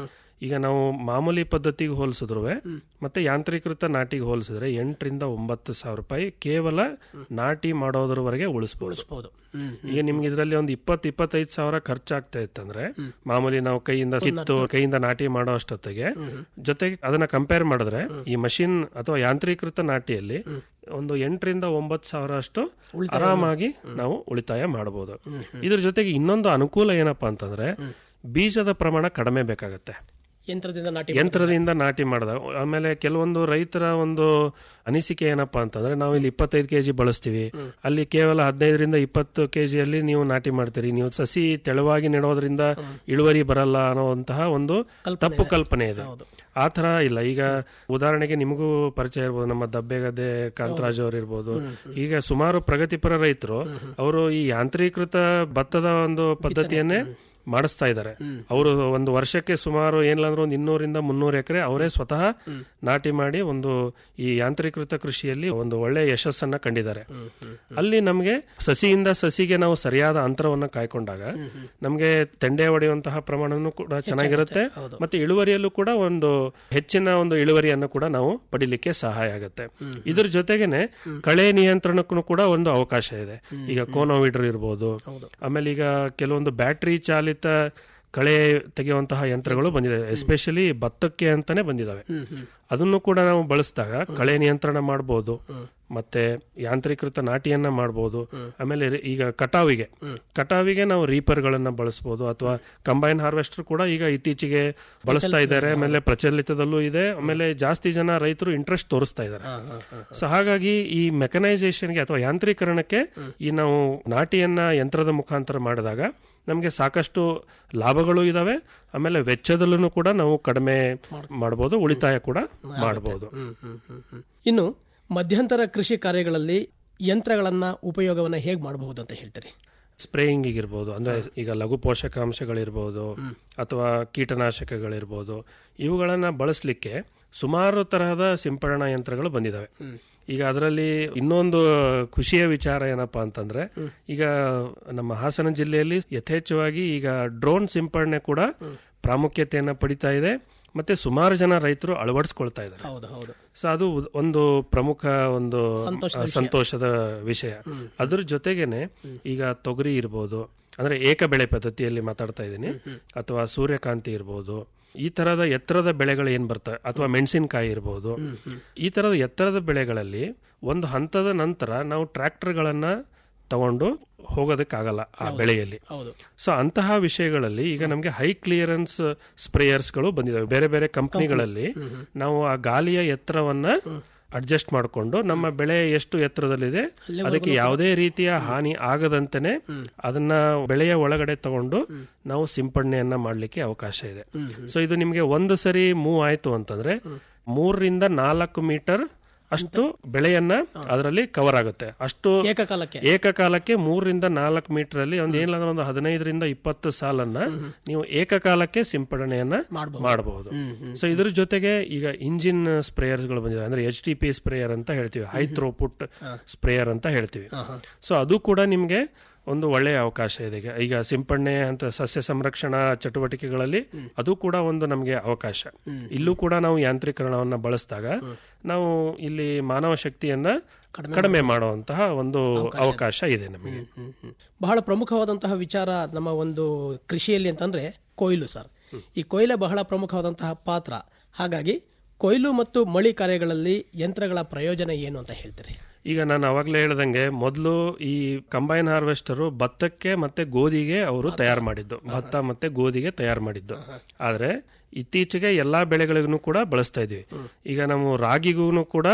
S2: ಈಗ ನಾವು ಮಾಮೂಲಿ ಪದ್ಧತಿಗೆ ಹೋಲಿಸಿದ್ರು ಮತ್ತೆ ಯಾಂತ್ರೀಕೃತ ನಾಟಿಗೆ ಹೋಲಿಸಿದ್ರೆ ಎಂಟರಿಂದ ಒಂಬತ್ತು ಸಾವಿರ ರೂಪಾಯಿ ಕೇವಲ ನಾಟಿ ಮಾಡೋದ್ರವರೆಗೆ ಉಳಿಸ್ಬೋದು
S1: ಉಳಿಸ್ಬೋದು ಹ್ಮ್
S2: ಈಗ ನಿಮ್ಗೆ ಇದರಲ್ಲಿ ಒಂದು ಇಪ್ಪತ್ತು ಇಪ್ಪತ್ತೈದು ಸಾವಿರ ಖರ್ಚಾಗ್ತಾ ಇತ್ತಂದ್ರೆ ಮಾಮೂಲಿ ನಾವು ಕೈಯಿಂದ ಕಿತ್ತು ಕೈಯಿಂದ ನಾಟಿ ಮಾಡೋ ಅಷ್ಟೊತ್ತಿಗೆ ಜೊತೆಗೆ ಅದನ್ನ ಕಂಪೇರ್ ಮಾಡಿದ್ರೆ ಈ ಮಷಿನ್ ಅಥವಾ ಯಾಂತ್ರೀಕೃತ ನಾಟಿಯಲ್ಲಿ ಒಂದು ಎಂಟರಿಂದ ಒಂಬತ್ತು ಸಾವಿರ ಅಷ್ಟು ಆರಾಮಾಗಿ ನಾವು ಉಳಿತಾಯ ಮಾಡಬಹುದು ಇದ್ರ ಜೊತೆಗೆ ಇನ್ನೊಂದು ಅನುಕೂಲ ಏನಪ್ಪಾ ಅಂತಂದ್ರೆ ಬೀಜದ ಪ್ರಮಾಣ ಕಡಿಮೆ ಬೇಕಾಗತ್ತೆ
S1: ಯಂತ್ರದಿಂದ ನಾಟಿ
S2: ಯಂತ್ರದಿಂದ ನಾಟಿ ಮಾಡಿದಾಗ ಆಮೇಲೆ ಕೆಲವೊಂದು ರೈತರ ಒಂದು ಅನಿಸಿಕೆ ಏನಪ್ಪಾ ಅಂತಂದ್ರೆ ನಾವು ಇಲ್ಲಿ ಇಪ್ಪತ್ತೈದು ಕೆಜಿ ಬಳಸ್ತೀವಿ ಅಲ್ಲಿ ಕೇವಲ ಹದಿನೈದರಿಂದ ಇಪ್ಪತ್ತು ಕೆಜಿಯಲ್ಲಿ ನೀವು ನಾಟಿ ಮಾಡ್ತೀರಿ ನೀವು ಸಸಿ ತೆಳುವಾಗಿ ನೆಡೋದ್ರಿಂದ ಇಳುವರಿ ಬರಲ್ಲ ಅನ್ನೋಂತಹ ಒಂದು ತಪ್ಪು ಕಲ್ಪನೆ ಇದೆ ಆ ತರ ಇಲ್ಲ ಈಗ ಉದಾಹರಣೆಗೆ ನಿಮಗೂ ಪರಿಚಯ ಇರ್ಬೋದು ನಮ್ಮ ದಬ್ಬೆಗದ್ದೆ ಕಾಂತರಾಜ್ ಅವರು ಇರ್ಬೋದು ಈಗ ಸುಮಾರು ಪ್ರಗತಿಪರ ರೈತರು ಅವರು ಈ ಯಾಂತ್ರೀಕೃತ ಭತ್ತದ ಒಂದು ಪದ್ಧತಿಯನ್ನೇ ಮಾಡಿಸ್ತಾ ಇದ್ದಾರೆ ಅವರು ಒಂದು ವರ್ಷಕ್ಕೆ ಸುಮಾರು ಏನಿಲ್ಲ ಅಂದ್ರೆ ಒಂದು ಇನ್ನೂರಿಂದ ಮುನ್ನೂರು ಎಕರೆ ಅವರೇ ಸ್ವತಃ ನಾಟಿ ಮಾಡಿ ಒಂದು ಈ ಯಾಂತ್ರೀಕೃತ ಕೃಷಿಯಲ್ಲಿ ಒಂದು ಒಳ್ಳೆ ಯಶಸ್ಸನ್ನ ಕಂಡಿದ್ದಾರೆ ಅಲ್ಲಿ ನಮಗೆ ಸಸಿಯಿಂದ ಸಸಿಗೆ ನಾವು ಸರಿಯಾದ ಅಂತರವನ್ನು ಕಾಯ್ಕೊಂಡಾಗ ನಮಗೆ ತೆಂಡೆ ಹೊಡೆಯುವಂತಹ ಪ್ರಮಾಣನೂ ಕೂಡ ಚೆನ್ನಾಗಿರುತ್ತೆ ಮತ್ತೆ ಇಳುವರಿಯಲ್ಲೂ ಕೂಡ ಒಂದು ಹೆಚ್ಚಿನ ಒಂದು ಇಳುವರಿಯನ್ನು ಕೂಡ ನಾವು ಪಡಿಲಿಕ್ಕೆ ಸಹಾಯ ಆಗುತ್ತೆ ಇದ್ರ ಜೊತೆಗೇನೆ ಕಳೆ ನಿಯಂತ್ರಣಕ್ಕೂ ಕೂಡ ಒಂದು ಅವಕಾಶ ಇದೆ ಈಗ ಕೋನೋವಿಡ್ರ್ ಇರ್ಬೋದು ಆಮೇಲೆ ಈಗ ಕೆಲವೊಂದು ಬ್ಯಾಟ್ರಿ ಚಾಲಿತ ಕಳೆ ತೆಗೆಯುವಂತಹ ಯಂತ್ರಗಳು ಬಂದಿದೆ ಎಸ್ಪೆಷಲಿ ಭತ್ತಕ್ಕೆ ಅಂತಾನೆ ಬಂದಿದಾವೆ ಅದನ್ನು ಕೂಡ ನಾವು ಬಳಸಿದಾಗ ಕಳೆ ನಿಯಂತ್ರಣ ಮಾಡಬಹುದು ಮತ್ತೆ ಯಾಂತ್ರೀಕೃತ ನಾಟಿಯನ್ನ ಮಾಡಬಹುದು ಆಮೇಲೆ ರಿ- ಈಗ ಕಟಾವಿಗೆ ಕಟಾವಿಗೆ ನಾವು ರೀಪರ್ ಗಳನ್ನ ಬಳಸಬಹುದು ಅಥವಾ ಕಂಬೈನ್ ಹಾರ್ವೆಸ್ಟರ್ ಕೂಡ ಈಗ ಇತ್ತೀಚೆಗೆ ಬಳಸ್ತಾ ಇದ್ದಾರೆ ಆಮೇಲೆ ಪ್ರಚಲಿತದಲ್ಲೂ ಇದೆ ಆಮೇಲೆ ಜಾಸ್ತಿ ಜನ ರೈತರು ಇಂಟ್ರೆಸ್ಟ್ ತೋರಿಸ್ತಾ ಇದ್ದಾರೆ ಸೊ ಹಾಗಾಗಿ ಈ ಮೆಕನೈಸೇಷನ್ಗೆ ಅಥವಾ ಯಾಂತ್ರೀಕರಣಕ್ಕೆ ಈ ನಾವು ನಾಟಿಯನ್ನ ಯಂತ್ರದ ಮುಖಾಂತರ ಮಾಡಿದಾಗ ನಮಗೆ ಸಾಕಷ್ಟು ಲಾಭಗಳು ಇದಾವೆ ಆಮೇಲೆ ವೆಚ್ಚದಲ್ಲೂ ಕೂಡ ನಾವು ಕಡಿಮೆ ಮಾಡಬಹುದು ಉಳಿತಾಯ ಕೂಡ ಮಾಡಬಹುದು
S1: ಇನ್ನು ಮಧ್ಯಂತರ ಕೃಷಿ ಕಾರ್ಯಗಳಲ್ಲಿ ಯಂತ್ರಗಳನ್ನ ಉಪಯೋಗವನ್ನ ಹೇಗೆ ಮಾಡಬಹುದು ಅಂತ ಹೇಳ್ತೀರಿ
S2: ಸ್ಪ್ರೇಯಿಂಗ್ ಇರ್ಬೋದು ಅಂದ್ರೆ ಈಗ ಲಘು ಪೋಷಕಾಂಶಗಳಿರ್ಬೋದು ಅಥವಾ ಕೀಟನಾಶಕಗಳಿರ್ಬೋದು ಇವುಗಳನ್ನ ಬಳಸಲಿಕ್ಕೆ ಸುಮಾರು ತರಹದ ಸಿಂಪಡಣಾ ಯಂತ್ರಗಳು ಬಂದಿದಾವೆ ಈಗ ಅದರಲ್ಲಿ ಇನ್ನೊಂದು ಖುಷಿಯ ವಿಚಾರ ಏನಪ್ಪಾ ಅಂತಂದ್ರೆ ಈಗ ನಮ್ಮ ಹಾಸನ ಜಿಲ್ಲೆಯಲ್ಲಿ ಯಥೇಚ್ಛವಾಗಿ ಈಗ ಡ್ರೋನ್ ಸಿಂಪಡಣೆ ಕೂಡ ಪ್ರಾಮುಖ್ಯತೆಯನ್ನ ಪಡಿತಾ ಇದೆ ಮತ್ತೆ ಸುಮಾರು ಜನ ರೈತರು ಅಳವಡಿಸ್ಕೊಳ್ತಾ ಇದ್ದಾರೆ
S1: ಹೌದು ಹೌದು
S2: ಸೊ ಅದು ಉದ್- ಒಂದು ಪ್ರಮುಖ ಒಂದು ಆ, ಸಂತೋಷದ ವಿಷಯ ಅದ್ರ ಜೊತೆಗೇನೆ ಈಗ ತೊಗರಿ ಇರ್ಬೋದು ಅಂದ್ರೆ ಏಕ ಬೆಳೆ ಪದ್ಧತಿಯಲ್ಲಿ ಮಾತಾಡ್ತಾ ಇದ್ದೀನಿ ಅಥವಾ ಸೂರ್ಯಕಾಂತಿ ಇರ್ಬೋದು ಈ ತರದ ಎತ್ತರದ ಬೆಳೆಗಳು ಏನ್ ಬರ್ತವೆ ಅಥವಾ ಮೆಣಸಿನಕಾಯಿ ಇರ್ಬೋದು ಈ ತರದ ಎತ್ತರದ ಬೆಳೆಗಳಲ್ಲಿ ಒಂದು ಹಂತದ ನಂತರ ನಾವು ಟ್ರ್ಯಾಕ್ಟರ್ಗಳನ್ನ ತಗೊಂಡು ಹೋಗೋದಕ್ಕಾಗಲ್ಲ ಆ ಬೆಳೆಯಲ್ಲಿ
S1: ಹೌದು
S2: ಸೊ ಅಂತಹ ವಿಷಯಗಳಲ್ಲಿ ಈಗ ನಮಗೆ ಹೈ ಕ್ಲಿಯರೆನ್ಸ್ ಸ್ಪ್ರೇಯರ್ಸ್ಗಳು ಬಂದಿದ್ದಾವೆ ಬೇರೆ ಬೇರೆ ಕಂಪನಿಗಳಲ್ಲಿ ನಾವು ಆ ಗಾಲಿಯ ಎತ್ತರವನ್ನ ಅಡ್ಜಸ್ಟ್ ಮಾಡಿಕೊಂಡು ನಮ್ಮ ಬೆಳೆ ಎಷ್ಟು ಎತ್ತರದಲ್ಲಿದೆ ಅದಕ್ಕೆ ಯಾವುದೇ ರೀತಿಯ ಹಾನಿ ಆಗದಂತೆನೆ ಅದನ್ನ ಬೆಳೆಯ ಒಳಗಡೆ ತಗೊಂಡು ನಾವು ಸಿಂಪಡಣೆಯನ್ನ ಮಾಡ್ಲಿಕ್ಕೆ ಅವಕಾಶ ಇದೆ ಸೊ ಇದು ನಿಮಗೆ ಒಂದು ಸರಿ ಮೂವ್ ಆಯ್ತು ಅಂತಂದ್ರೆ ಮೂರರಿಂದ ನಾಲ್ಕು ಮೀಟರ್ ಅಷ್ಟು ಬೆಳೆಯನ್ನ ಅದರಲ್ಲಿ ಕವರ್ ಆಗುತ್ತೆ ಅಷ್ಟು
S1: ಏಕಕಾಲಕ್ಕೆ
S2: ಏಕಕಾಲಕ್ಕೆ ಮೂರರಿಂದ ನಾಲ್ಕು ಮೀಟರ್ ಅಲ್ಲಿ ಒಂದು ಏನಿಲ್ಲ ಒಂದು ಹದಿನೈದರಿಂದ ಇಪ್ಪತ್ತು ಸಾಲನ್ನ ನೀವು ಏಕಕಾಲಕ್ಕೆ ಸಿಂಪಡಣೆಯನ್ನ ಮಾಡಬಹುದು ಸೊ ಇದ್ರ ಜೊತೆಗೆ ಈಗ ಇಂಜಿನ್ ಸ್ಪ್ರೇಯರ್ಸ್ ಗಳು ಬಂದಿದೆ ಅಂದ್ರೆ ಎಚ್ ಟಿ ಪಿ ಸ್ಪ್ರೇಯರ್ ಅಂತ ಹೇಳ್ತೀವಿ ಹೈ ಥ್ರೋಪುಟ್ ಸ್ಪ್ರೇಯರ್ ಅಂತ ಹೇಳ್ತೀವಿ ಸೊ ಅದು ಕೂಡ ನಿಮ್ಗೆ ಒಂದು ಒಳ್ಳೆಯ ಅವಕಾಶ ಇದೆ ಈಗ- ಈಗ ಸಿಂಪಡಣೆ ಅಂತ ಸಸ್ಯ ಸಂರಕ್ಷಣಾ ಚಟುವಟಿಕೆಗಳಲ್ಲಿ ಅದು ಕೂಡ ಒಂದು ನಮಗೆ ಅವಕಾಶ ಇಲ್ಲೂ ಕೂಡ ನಾವು ಯಾಂತ್ರೀಕರಣವನ್ನ ಬಳಸಿದಾಗ ನಾವು ಇಲ್ಲಿ ಮಾನವ ಶಕ್ತಿಯನ್ನ ಕಡಿಮೆ ಮಾಡುವಂತಹ ಒಂದು ಅವಕಾಶ ಇದೆ ನಮಗೆ
S1: ಬಹಳ ಪ್ರಮುಖವಾದಂತಹ ವಿಚಾರ ನಮ್ಮ ಒಂದು ಕೃಷಿಯಲ್ಲಿ ಅಂತಂದ್ರೆ ಕೊಯ್ಲು ಸರ್ ಈ ಕೊಯ್ಲೆ ಬಹಳ ಪ್ರಮುಖವಾದಂತಹ ಪಾತ್ರ ಹಾಗಾಗಿ ಕೊಯ್ಲು ಮತ್ತು ಮಳಿ ಕಾರ್ಯಗಳಲ್ಲಿ ಯಂತ್ರಗಳ ಪ್ರಯೋಜನ ಏನು ಅಂತ ಹೇಳ್ತೀರಿ
S2: ಈಗ ನಾನು ಅವಾಗಲೇ ಹೇಳ್ದಂಗೆ ಮೊದಲು ಈ ಕಂಬೈನ್ ಹಾರ್ವೆಸ್ಟರ್ ಭತ್ತಕ್ಕೆ ಮತ್ತೆ ಗೋಧಿಗೆ ಅವರು ತಯಾರು ಮಾಡಿದ್ದು ಭತ್ತ ಮತ್ತೆ ಗೋಧಿಗೆ ತಯಾರು ಮಾಡಿದ್ದು ಆದ್ರೆ ಇತ್ತೀಚೆಗೆ ಎಲ್ಲಾ ಬೆಳೆಗಳಿಗೂ ಕೂಡ ಬಳಸ್ತಾ ಇದೀವಿ ಈಗ ನಾವು ರಾಗಿಗೂ ಕೂಡ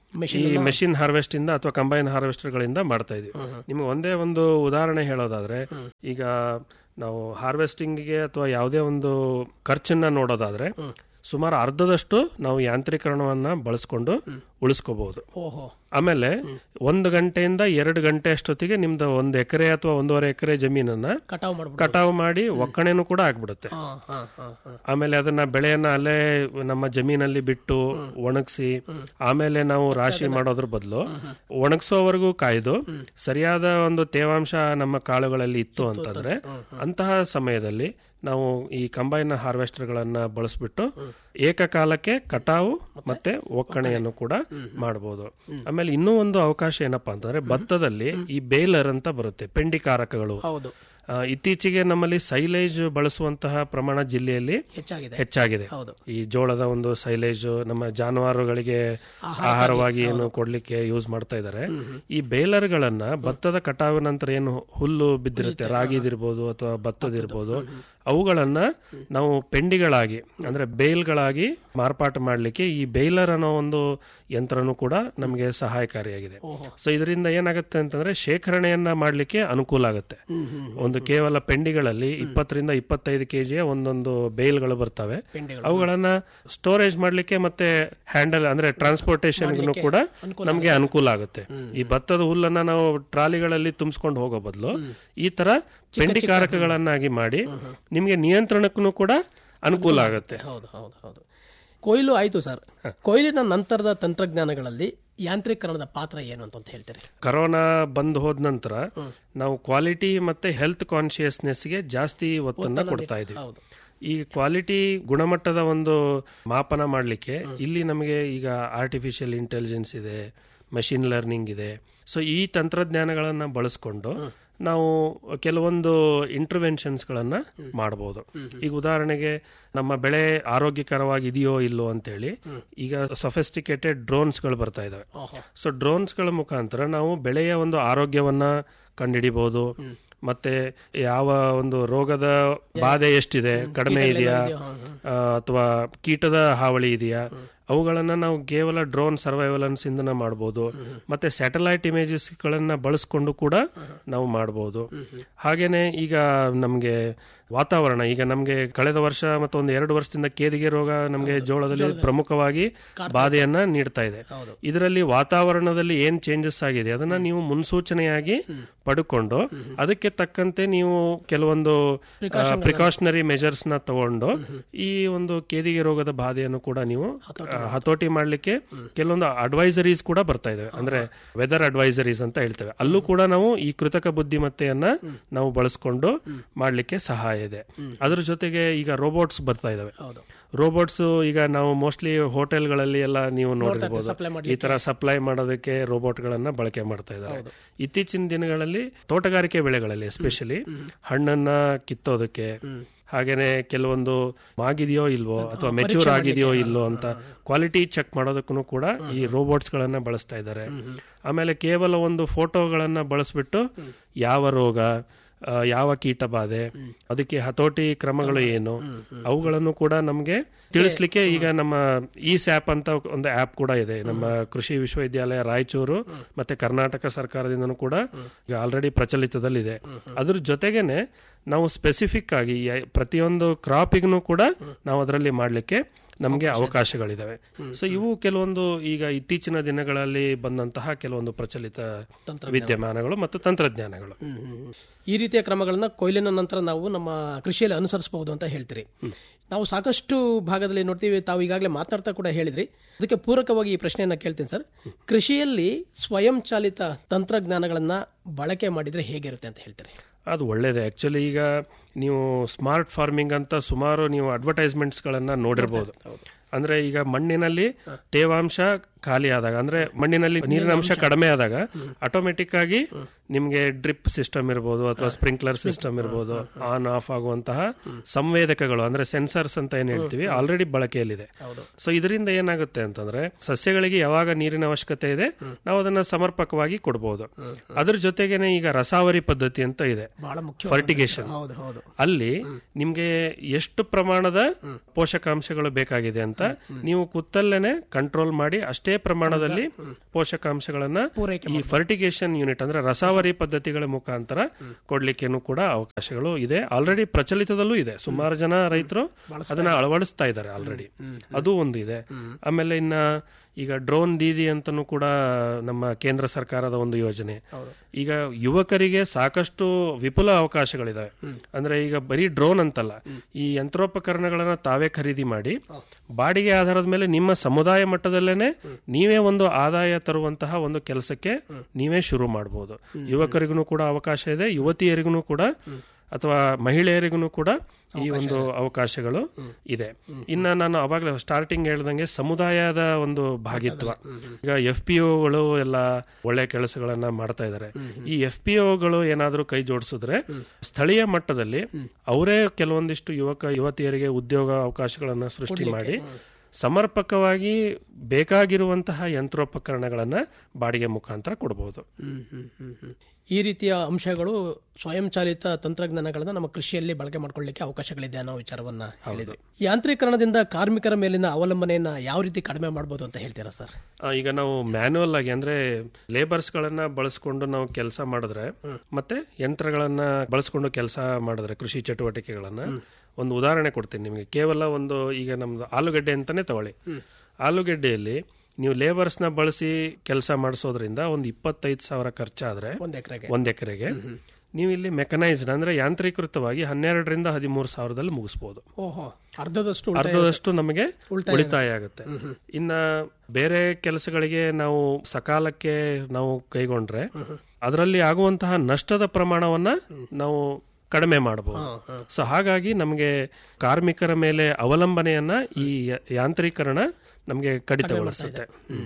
S2: ಈ ಮೆಷಿನ್ ಹಾರ್ವೆಸ್ಟ್ ಇಂದ ಅಥವಾ ಕಂಬೈನ್ ಹಾರ್ವೆಸ್ಟರ್ ಗಳಿಂದ ಮಾಡ್ತಾ ಇದೀವಿ ನಿಮ್ಗೆ ಒಂದೇ ಒಂದು ಉದಾಹರಣೆ ಹೇಳೋದಾದ್ರೆ ಈಗ ನಾವು ಹಾರ್ವೆಸ್ಟಿಂಗ್ಗೆ ಅಥವಾ ಯಾವುದೇ ಒಂದು ಖರ್ಚನ್ನ ನೋಡೋದಾದ್ರೆ ಸುಮಾರು ಅರ್ಧದಷ್ಟು ನಾವು ಯಾಂತ್ರೀಕರಣವನ್ನ ಬಳಸ್ಕೊಂಡು ಉಳಿಸ್ಕೋಬಹುದು
S1: ಓಹೋ
S2: ಆಮೇಲೆ ಒಂದು ಗಂಟೆಯಿಂದ ಎರಡು ಗಂಟೆ ಅಷ್ಟೊತ್ತಿಗೆ ನಿಮ್ದು ಒಂದು ಎಕರೆ ಅಥವಾ ಒಂದೂವರೆ ಎಕರೆ ಜಮೀನನ್ನ
S1: ಕಟಾವು ಮಾಡ್ಬಿಟ್ಟು
S2: ಕಟಾವು ಮಾಡಿ ಒಕ್ಕಣೆನೂ ಕೂಡ ಆಗ್ಬಿಡುತ್ತೆ
S1: ಹಾ ಹಾ ಹಾ ಹಾ
S2: ಆಮೇಲೆ ಅದನ್ನ ಬೆಳೆಯನ್ನ ಅಲ್ಲೇ ನಮ್ಮ ಜಮೀನಲ್ಲಿ ಬಿಟ್ಟು ಒಣಗಿಸಿ ಆಮೇಲೆ ನಾವು ರಾಶಿ ಮಾಡೋದ್ರ ಬದಲು ಒಣಗಿಸೋವರೆಗೂ ಕಾಯ್ದು ಸರಿಯಾದ ಒಂದು ತೇವಾಂಶ ನಮ್ಮ ಕಾಳುಗಳಲ್ಲಿ ಇತ್ತು ಅಂತಂದ್ರೆ ಅಂತಹ ಸಮಯದಲ್ಲಿ ನಾವು ಈ ಕಂಬೈನ್ ಹಾರ್ವೆಸ್ಟರ್ಗಳನ್ನ ಬಳಸ್ಬಿಟ್ಟು ಏಕಕಾಲಕ್ಕೆ ಕಟಾವು ಮತ್ತೆ ಒಕ್ಕಣೆಯನ್ನು ಕೂಡ ಮಾಡಬಹುದು ಆಮೇಲೆ ಇನ್ನೂ ಒಂದು ಅವಕಾಶ ಏನಪ್ಪಾ ಅಂತಂದ್ರೆ ಭತ್ತದಲ್ಲಿ ಈ ಬೇಲರ್ ಅಂತ ಬರುತ್ತೆ ಪೆಂಡಿಕಾರಕಗಳು
S1: ಹೌದು
S2: ಆ, ಇತ್ತೀಚೆಗೆ ನಮ್ಮಲ್ಲಿ ಸೈಲೇಜ್ ಬಳಸುವಂತಹ ಪ್ರಮಾಣ ಜಿಲ್ಲೆಯಲ್ಲಿ
S1: ಹೆಚ್ಚಾಗಿದೆ
S2: ಹೆಚ್ಚಾಗಿದೆ
S1: ಹೌದು
S2: ಈ ಜೋಳದ ಒಂದು ಸೈಲೇಜ್ ನಮ್ಮ ಜಾನುವಾರುಗಳಿಗೆ ಆಹಾರವಾಗಿ ಏನು ಕೊಡ್ಲಿಕ್ಕೆ ಯೂಸ್ ಮಾಡ್ತಾ ಇದ್ದಾರೆ ಈ ಬೇಲರ್ಗಳನ್ನ ಭತ್ತದ ಕಟಾವಿನ ನಂತರ ಏನು ಹುಲ್ಲು ಬಿದ್ದಿರುತ್ತೆ ರಾಗಿದಿರ್ಬೋದು ಅಥವಾ ಭತ್ತದಿರ್ಬೋದು ಅವುಗಳನ್ನ ನಾವು ಪೆಂಡಿಗಳಾಗಿ ಅಂದ್ರೆ ಬೇಲ್ಗಳಾಗಿ ಮಾರ್ಪಾಟು ಮಾಡಲಿಕ್ಕೆ ಈ ಬೇಲರ್ ಅನ್ನೋ ಒಂದು ಯಂತ್ರನೂ ಕೂಡ ನಮಗೆ ಸಹಾಯಕಾರಿಯಾಗಿದೆ ಸೊ ಇದರಿಂದ ಏನಾಗುತ್ತೆ ಅಂತಂದ್ರೆ ಶೇಖರಣೆಯನ್ನ ಮಾಡ್ಲಿಕ್ಕೆ ಅನುಕೂಲ ಆಗುತ್ತೆ ಒಂದು ಕೇವಲ ಪೆಂಡಿಗಳಲ್ಲಿ ಇಪ್ಪತ್ತರಿಂದ ಇಪ್ಪತ್ತೈದು ಕೆಜಿಯ ಒಂದೊಂದು ಬೇಲ್ಗಳು ಬರ್ತವೆ
S1: ಪೆಂಡೆಗಳು
S2: ಅವುಗಳನ್ನ ಸ್ಟೋರೇಜ್ ಮಾಡ್ಲಿಕ್ಕೆ ಮತ್ತೆ ಹ್ಯಾಂಡಲ್ ಅಂದ್ರೆ ಟ್ರಾನ್ಸ್ಪೋರ್ಟೇಷನ್ ಕೂಡ ನಮಗೆ ಅನುಕೂಲ ಆಗುತ್ತೆ ಈ ಭತ್ತದ ಹುಲ್ಲನ್ನ ನಾವು ಟ್ರಾಲಿಗಳಲ್ಲಿ ತುಂಬಿಸ್ಕೊಂಡು ಹೋಗೋ ಬದಲು ಈ ತರ ಪೆಂಡಿಕಾರಕಗಳನ್ನಾಗಿ ಮಾಡಿ ನಿಮ್ಗೆ ನಿಯಂತ್ರಣಕ್ಕೂ ಕೂಡ ಅನುಕೂಲ ಆಗುತ್ತೆ
S1: ಹೌದು ಹೌದು ಹೌದು ಕೊಯ್ಲು ಆಯ್ತು ಸರ್ ಕೊಯ್ಲಿನ ನಂತರದ ತಂತ್ರಜ್ಞಾನಗಳಲ್ಲಿ ಯಾಂತ್ರೀಕರಣದ ಪಾತ್ರ ಏನು ಅಂತ ಹೇಳ್ತೀರಿ
S2: ಕರೋನಾ ಬಂದ್ ಹೋದ ನಂತರ ನಾವು ಕ್ವಾಲಿಟಿ ಮತ್ತೆ ಹೆಲ್ತ್ ಕಾನ್ಶಿಯಸ್ನೆಸ್ಗೆ ಜಾಸ್ತಿ ಒತ್ತನ್ನ ಕೊಡ್ತಾ ಇದೀವಿ
S1: ಹೌದು
S2: ಈ ಕ್ವಾಲಿಟಿ ಗುಣಮಟ್ಟದ ಒಂದು ಮಾಪನ ಮಾಡಲಿಕ್ಕೆ ಇಲ್ಲಿ ನಮಗೆ ಈಗ ಆರ್ಟಿಫಿಷಿಯಲ್ ಇಂಟೆಲಿಜೆನ್ಸ್ ಇದೆ ಮಷಿನ್ ಲರ್ನಿಂಗ್ ಇದೆ ಸೊ ಈ ತಂತ್ರಜ್ಞಾನಗಳನ್ನ ಬಳಸ್ಕೊಂಡು ನಾವು ಕೆಲವೊಂದು ಇಂಟರ್ವೆನ್ಷನ್ಸ್ ಗಳನ್ನ ಮಾಡಬಹುದು ಈಗ ಉದಾಹರಣೆಗೆ ನಮ್ಮ ಬೆಳೆ ಆರೋಗ್ಯಕರವಾಗಿ ಇದೆಯೋ ಇಲ್ಲೋ ಅಂತೇಳಿ ಈಗ ಸೊಫೆಸ್ಟಿಕೇಟೆಡ್ ಡ್ರೋನ್ಸ್ ಗಳು ಬರ್ತಾ ಇದಾವೆ
S1: ಓಹೋ
S2: ಸೊ ಡ್ರೋನ್ಸ್ ಗಳ ಮುಖಾಂತರ ನಾವು ಬೆಳೆಯ ಒಂದು ಆರೋಗ್ಯವನ್ನ ಕಂಡುಹಿಡಿಬಹುದು ಮತ್ತೆ ಯಾವ ಒಂದು ರೋಗದ ಬಾಧೆ ಎಷ್ಟಿದೆ ಕಡಿಮೆ ಇದೆಯಾ ಆ, ಅಥವಾ ಕೀಟದ ಹಾವಳಿ ಇದೆಯಾ ಅವುಗಳನ್ನ ನಾವು ಕೇವಲ ಡ್ರೋನ್ ಸರ್ವೈವಲೆನ್ಸ್ ಇಂದ ಮಾಡಬಹುದು ಮತ್ತೆ ಸ್ಯಾಟಲೈಟ್ ಇಮೇಜಸ್ ಗಳನ್ನ ಬಳಸ್ಕೊಂಡು ಕೂಡ ನಾವು ಮಾಡಬಹುದು ಹಾಗೇನೆ ಈಗ ನಮ್ಗೆ ವಾತಾವರಣ ಈಗ ನಮ್ಗೆ ಕಳೆದ ವರ್ಷ ಮತ್ತು ಒಂದು ಎರಡು ವರ್ಷದಿಂದ ಕೇದಿಗೆ ರೋಗ ನಮ್ಗೆ ಜೋಳದಲ್ಲಿ ಪ್ರಮುಖವಾಗಿ ಬಾಧೆಯನ್ನ ನೀಡ್ತಾ ಇದೆ
S1: ಹೌದು.
S2: ಇದರಲ್ಲಿ ವಾತಾವರಣದಲ್ಲಿ ಏನ್ ಚೇಂಜಸ್ ಆಗಿದೆ ಅದನ್ನ ನೀವು ಮುನ್ಸೂಚನೆಯಾಗಿ ಪಡ್ಕೊಂಡು ಅದಕ್ಕೆ ತಕ್ಕಂತೆ ನೀವು ಕೆಲವೊಂದು ಪ್ರಿಕಾಷನರಿ ಮೆಜರ್ಸ್ ನ ತಗೊಂಡು ಈ ಒಂದು ಕೇದಿಗೆ ರೋಗದ ಬಾಧೆಯನ್ನು ಕೂಡ ನೀವು ಆ, ಹತೋಟಿ ಮಾಡ್ಲಿಕ್ಕೆ ಕೆಲವೊಂದು ಅಡ್ವೈಸರೀಸ್ ಕೂಡ ಬರ್ತಾ ಇದಾವೆ ಅಂದ್ರೆ ವೆದರ್ ಅಡ್ವೈಸರೀಸ್ ಅಂತ ಹೇಳ್ತೇವೆ ಅಲ್ಲೂ ಕೂಡ ನಾವು ಈ ಕೃತಕ ಬುದ್ಧಿಮತ್ತೆಯನ್ನ ನಾವು ಬಳಸ್ಕೊಂಡು ಮಾಡ್ಲಿಕ್ಕೆ ಸಹಾಯ ಇದೆ ಅದ್ರ ಜೊತೆಗೆ ಈಗ ರೋಬೋಟ್ಸ್ ಬರ್ತಾ ಇದಾವೆ
S1: ಹೌದು
S2: ರೋಬೋಟ್ಸ್ ಈಗ ನಾವು ಮೋಸ್ಟ್ಲಿ ಹೋಟೆಲ್ಗಳಲ್ಲಿ ಎಲ್ಲ ನೀವು ನೋಡಿರ್ಬೋದು
S1: supply
S2: ಈ ತರ ಸಪ್ಲೈ ಮಾಡೋದಕ್ಕೆ ರೋಬೋಟ್ ಗಳನ್ನ ಬಳಕೆ ಮಾಡ್ತಾ ಇದ್ದಾರೆ ಇತ್ತೀಚಿನ ದಿನಗಳಲ್ಲಿ ತೋಟಗಾರಿಕೆ ಬೆಳೆಗಳಲ್ಲಿ ಎಸ್ಪೆಷಲಿ ಹಣ್ಣನ್ನ ಕಿತ್ತೋದಕ್ಕೆ ಹಾಗೇನೆ ಕೆಲವೊಂದು ಮಾಗಿದೆಯೋ ಇಲ್ವೋ ಅಥವಾ ಮೆಚೂರ್ ಆಗಿದೆಯೋ ಇಲ್ವೋ ಅಂತ ಕ್ವಾಲಿಟಿ ಚೆಕ್ ಮಾಡೋದಕ್ಕೂ ಕೂಡ ಈ ರೋಬೋಟ್ಸ್ ಗಳನ್ನ ಬಳಸ್ತಾ ಇದ್ದಾರೆ ಆಮೇಲೆ ಕೇವಲ ಒಂದು ಫೋಟೋಗಳನ್ನ ಬಳಸ್ಬಿಟ್ಟು ಯಾವ ರೋಗ ಆ, ಯಾವ ಕೀಟ ಬಾಧೆ ಅದಕ್ಕೆ ಹತೋಟಿ ಕ್ರಮಗಳು ಏನು ಅವುಗಳನ್ನು ಕೂಡ ನಮಗೆ ತಿಳಿಸ್ಲಿಕ್ಕೆ ಈಗ ನಮ್ಮ ಈ ಸ್ಯಾಪ್ ಅಂತ ಒಂದು ಆಪ್ ಕೂಡ ಇದೆ ನಮ್ಮ ಕೃಷಿ ವಿಶ್ವವಿದ್ಯಾಲಯ ರಾಯಚೂರು ಮತ್ತೆ ಕರ್ನಾಟಕ ಸರ್ಕಾರದಿಂದನೂ ಕೂಡ ಈಗ ಆಲ್ರೆಡಿ ಪ್ರಚಲಿತದಲ್ಲಿದೆ ಅದ್ರ ಜೊತೆಗೇನೆ ನಾವು ಸ್ಪೆಸಿಫಿಕ್ ಆಗಿ ಯ- ಪ್ರತಿಯೊಂದು ಕ್ರಾಪಿಗೂ ಕೂಡ ನಾವು ಅದರಲ್ಲಿ ಮಾಡ್ಲಿಕ್ಕೆ ನಮಗೆ ಅವಕಾಶಗಳಿದಾವೆ ಸೊ ಇವು ಕೆಲವೊಂದು ಈಗ ಇತ್ತೀಚಿನ ದಿನಗಳಲ್ಲಿ ಬಂದಂತಹ ಕೆಲವೊಂದು ಪ್ರಚಲಿತ ವಿದ್ಯಮಾನಗಳು ಮತ್ತು ತಂತ್ರಜ್ಞಾನಗಳು
S1: ಹ್ಮ್, ಹ್ಮ್, ಹ್ಮ್. ಈ ರೀತಿಯ ಕ್ರಮಗಳನ್ನ ಕೊಯ್ಲಿನ ನಂತರ ನಾವು ನಮ್ಮ ಕೃಷಿಯಲ್ಲಿ ಅನುಸರಿಸಬಹುದು ಅಂತ ಹೇಳ್ತೀರಿ ನಾವು ಸಾಕಷ್ಟು ಭಾಗದಲ್ಲಿ ನೋಡ್ತೀವಿ ತಾವು ಈಗಾಗಲೇ ಮಾತನಾಡ್ತಾ ಕೂಡ ಹೇಳಿದ್ರಿ ಅದಕ್ಕೆ ಪೂರಕವಾಗಿ ಈ ಪ್ರಶ್ನೆಯನ್ನ ಕೇಳ್ತೀನಿ ಸರ್ ಕೃಷಿಯಲ್ಲಿ ಸ್ವಯಂ ಚಾಲಿತ ತಂತ್ರಜ್ಞಾನಗಳನ್ನ ಬಳಕೆ ಮಾಡಿದ್ರೆ ಹೇಗಿರುತ್ತೆ ಅಂತ ಹೇಳ್ತೀರಿ
S2: ಅದು ಒಳ್ಳೇದೇ ಆಕ್ಚುಲಿ ಈಗ ನೀವು ಸ್ಮಾರ್ಟ್ ಫಾರ್ಮಿಂಗ್ ಅಂತ ಸುಮಾರು ನೀವು ಅಡ್ವರ್ಟೈಸ್ಮೆಂಟ್ಸ್ ಗಳನ್ನ ನೋಡಿರ್ಬೋದು ಅಂದ್ರೆ ಈಗ ಮಣ್ಣಿನಲ್ಲಿ ತೇವಾಂಶ ಖಾಲಿ ಆದಾಗ ಅಂದ್ರೆ ಮಣ್ಣಿನಲ್ಲಿ ನೀರಿನ ಅಂಶ ಕಡಿಮೆ ಆದಾಗ ಆಟೋಮೆಟಿಕ್ ಆಗಿ ನಿಮ್ಗೆ ಡ್ರಿಪ್ ಸಿಸ್ಟಮ್ ಇರ್ಬೋದು ಅಥವಾ ಸ್ಪ್ರಿಂಕ್ಲರ್ ಸಿಸ್ಟಮ್ ಇರ್ಬೋದು ಆನ್ ಆಫ್ ಆಗುವಂತಹ ಸಂವೇದಕಗಳು ಅಂದ್ರೆ ಸೆನ್ಸರ್ಸ್ ಅಂತ ಏನ್ ಹೇಳ್ತೀವಿ ಆಲ್ರೆಡಿ ಬಳಕೆಯಲ್ಲಿದೆ ಸೊ ಇದರಿಂದ ಏನಾಗುತ್ತೆ ಅಂತಂದ್ರೆ ಸಸ್ಯಗಳಿಗೆ ಯಾವಾಗ ನೀರಿನ ಅವಶ್ಯಕತೆ ಇದೆ ನಾವು ಅದನ್ನ ಸಮರ್ಪಕವಾಗಿ ಕೊಡಬಹುದು ಅದ್ರ ಜೊತೆಗೇನೆ ಈಗ ರಸಾವರಿ ಪದ್ಧತಿ ಅಂತ ಇದೆ
S1: ಬಹಳ ಮುಖ್ಯ
S2: ಫರ್ಟಿಗೇಷನ್
S1: ಹೌದು ಹೌದು
S2: ಅಲ್ಲಿ ನಿಮ್ಗೆ ಎಷ್ಟು ಪ್ರಮಾಣದ ಪೋಷಕಾಂಶಗಳು ಬೇಕಾಗಿದೆ ಅಂತ ನೀವು ಕುತ್ತಲ್ಲೇನೆ ಕಂಟ್ರೋಲ್ ಮಾಡಿ ಅಷ್ಟೇ ಪ್ರಮಾಣದಲ್ಲಿ ಪೋಷಕಾಂಶಗಳನ್ನ ಈ ಫರ್ಟಿಗೇಷನ್ ಯೂನಿಟ್ ಅಂದ್ರೆ ರಸಾವರಿ ಪದ್ಧತಿಗಳ ಮುಖಾಂತರ ಕೊಡ್ಲಿಕ್ಕೇನು ಕೂಡ ಅವಕಾಶಗಳು ಇದೆ ಆಲ್ರೆಡಿ ಪ್ರಚಲಿತದಲ್ಲೂ ಇದೆ ಸುಮಾರು ಜನ ರೈತರು ಅದನ್ನ ಅಳವಡಿಸ್ತಾ ಇದ್ದಾರೆ ಆಲ್ರೆಡಿ ಅದು ಒಂದು ಇದೆ ಆಮೇಲೆ ಇನ್ನ ಈಗ ಡ್ರೋನ್ ದೀದಿ ಅಂತನೂ ಕೂಡ ನಮ್ಮ ಕೇಂದ್ರ ಸರ್ಕಾರದ ಒಂದು ಯೋಜನೆ ಈಗ ಯುವಕರಿಗೆ ಸಾಕಷ್ಟು ವಿಪುಲ ಅವಕಾಶಗಳಿದಾವೆ ಅಂದ್ರೆ ಈಗ ಬರೀ ಡ್ರೋನ್ ಅಂತಲ್ಲ ಈ ಯಂತ್ರೋಪಕರಣಗಳನ್ನ ತಾವೇ ಖರೀದಿ ಮಾಡಿ ಬಾಡಿಗೆ ಆಧಾರದ ಮೇಲೆ ನಿಮ್ಮ ಸಮುದಾಯ ಮಟ್ಟದಲ್ಲೇನೆ ನೀವೇ ಒಂದು ಆದಾಯ ತರುವಂತಹ ಒಂದು ಕೆಲಸಕ್ಕೆ ನೀವೇ ಶುರು ಮಾಡಬಹುದು ಯುವಕರಿಗೂ ಕೂಡ ಅವಕಾಶ ಇದೆ ಯುವತಿಯರಿಗೂ ಕೂಡ ಅಥವಾ ಮಹಿಳೆಯರಿಗೂ ಕೂಡ ಈ ಒಂದು ಅವಕಾಶಗಳು ಇದೆ ಇನ್ನ ನಾನು ಅವಾಗಲೇ ಸ್ಟಾರ್ಟಿಂಗ್ ಹೇಳ್ದಂಗೆ ಸಮುದಾಯದ ಒಂದು ಭಾಗಿತ್ವ ಈಗ ಎಫ್ ಪಿ ಒಗಳು ಎಲ್ಲ ಒಳ್ಳೆ ಕೆಲಸಗಳನ್ನ ಮಾಡ್ತಾ ಇದ್ದಾರೆ ಈ ಎಫ್ ಪಿ ಒಗಳು ಏನಾದ್ರೂ ಕೈ ಜೋಡಿಸಿದ್ರೆ ಸ್ಥಳೀಯ ಮಟ್ಟದಲ್ಲಿ ಅವರೇ ಕೆಲವೊಂದಿಷ್ಟು ಯುವಕ ಯುವತಿಯರಿಗೆ ಉದ್ಯೋಗ ಅವಕಾಶಗಳನ್ನ ಸೃಷ್ಟಿ ಮಾಡಿ ಸಮರ್ಪಕವಾಗಿ ಬೇಕಾಗಿರುವಂತಹ ಯಂತ್ರೋಪಕರಣಗಳನ್ನ ಬಾಡಿಗೆ ಮುಖಾಂತರ ಕೊಡಬಹುದು
S1: ಈ ರೀತಿಯ ಅಂಶಗಳು ಸ್ವಯಂಚಾಲಿತ ತಂತ್ರಜ್ಞಾನಗಳನ್ನ ನಮ್ಮ ಕೃಷಿಯಲ್ಲಿ ಬಳಕೆ ಮಾಡ್ಕೊಳ್ಳಿಕ್ಕೆ ಅವಕಾಶಗಳಿದೆ ಅನ್ನೋ ವಿಚಾರವನ್ನ ಹೇಳಿದ್ವಿ ಯಾಂತ್ರೀಕರಣದಿಂದ ಕಾರ್ಮಿಕರ ಮೇಲಿನ ಅವಲಂಬನೆಯನ್ನ ಯಾವ ರೀತಿ ಕಡಿಮೆ ಮಾಡಬಹುದು ಅಂತ ಹೇಳ್ತೀರಾ ಸರ್
S2: ಆ, ಈಗ ನಾವು ಮ್ಯಾನ್ಯುವಲ್ ಆಗಿ ಅಂದ್ರೆ ಲೇಬರ್ಸ್ ಗಳನ್ನ ಬಳಸ್ಕೊಂಡು ನಾವು ಕೆಲಸ ಮಾಡಿದ್ರೆ ಮತ್ತೆ ಯಂತ್ರಗಳನ್ನ ಬಳಸ್ಕೊಂಡು ಕೆಲಸ ಮಾಡಿದ್ರೆ ಕೃಷಿ ಚಟುವಟಿಕೆಗಳನ್ನ ಒಂದು ಉದಾಹರಣೆ ಕೊಡ್ತೀನಿ ನಿಮಗೆ ಕೇವಲ ಒಂದು ಈಗ ನಮ್ದು ಆಲೂಗಡ್ಡೆ ಅಂತಾನೆ ತಗೊಳ್ಳಿ ಆಲೂಗಡ್ಡೆಯಲ್ಲಿ ನೀವು ಲೇಬರ್ಸ್ ನ ಬಳಸಿ ಕೆಲಸ ಮಾಡಿಸೋದ್ರಿಂದ ಒಂದು ಇಪ್ಪತ್ತೈದು ಸಾವಿರ ಖರ್ಚಾದ್ರೆ
S1: ಒಂದ್ ಎಕರೆಗೆ
S2: ಒಂದ್ ಎಕರೆಗೆ ನೀವು ಇಲ್ಲಿ ಮೆಕನೈಸ್ಡ್ ಅಂದ್ರೆ ಯಾಂತ್ರೀಕೃತವಾಗಿ ಹನ್ನೆರಡರಿಂದ ಹದಿಮೂರು ಸಾವಿರದಲ್ಲಿ ಮುಗಿಸಬಹುದು
S1: ಓಹೋ ಅರ್ಧದಷ್ಟು ಉಳಿತಾಯ
S2: ಅರ್ಧದಷ್ಟು ನಮಗೆ ಉಳಿತಾಯ ಆಗುತ್ತೆ ಇನ್ನ ಬೇರೆ ಕೆಲಸಗಳಿಗೆ ನಾವು ಸಕಾಲಕ್ಕೆ ನಾವು ಕೈಗೊಂಡ್ರೆ ಅದರಲ್ಲಿ ಆಗುವಂತಹ ನಷ್ಟದ ಪ್ರಮಾಣವನ್ನ ನಾವು ಕಡಿಮೆ ಮಾಡಬಹುದು ಸೊ ಹಾಗಾಗಿ ನಮಗೆ ಕಾರ್ಮಿಕರ ಮೇಲೆ ಅವಲಂಬನೆಯನ್ನ ಈ ಯ- ಯಾಂತ್ರೀಕರಣ ನಮಗೆ ಕಡಿತಗೊಳಿಸುತ್ತೆ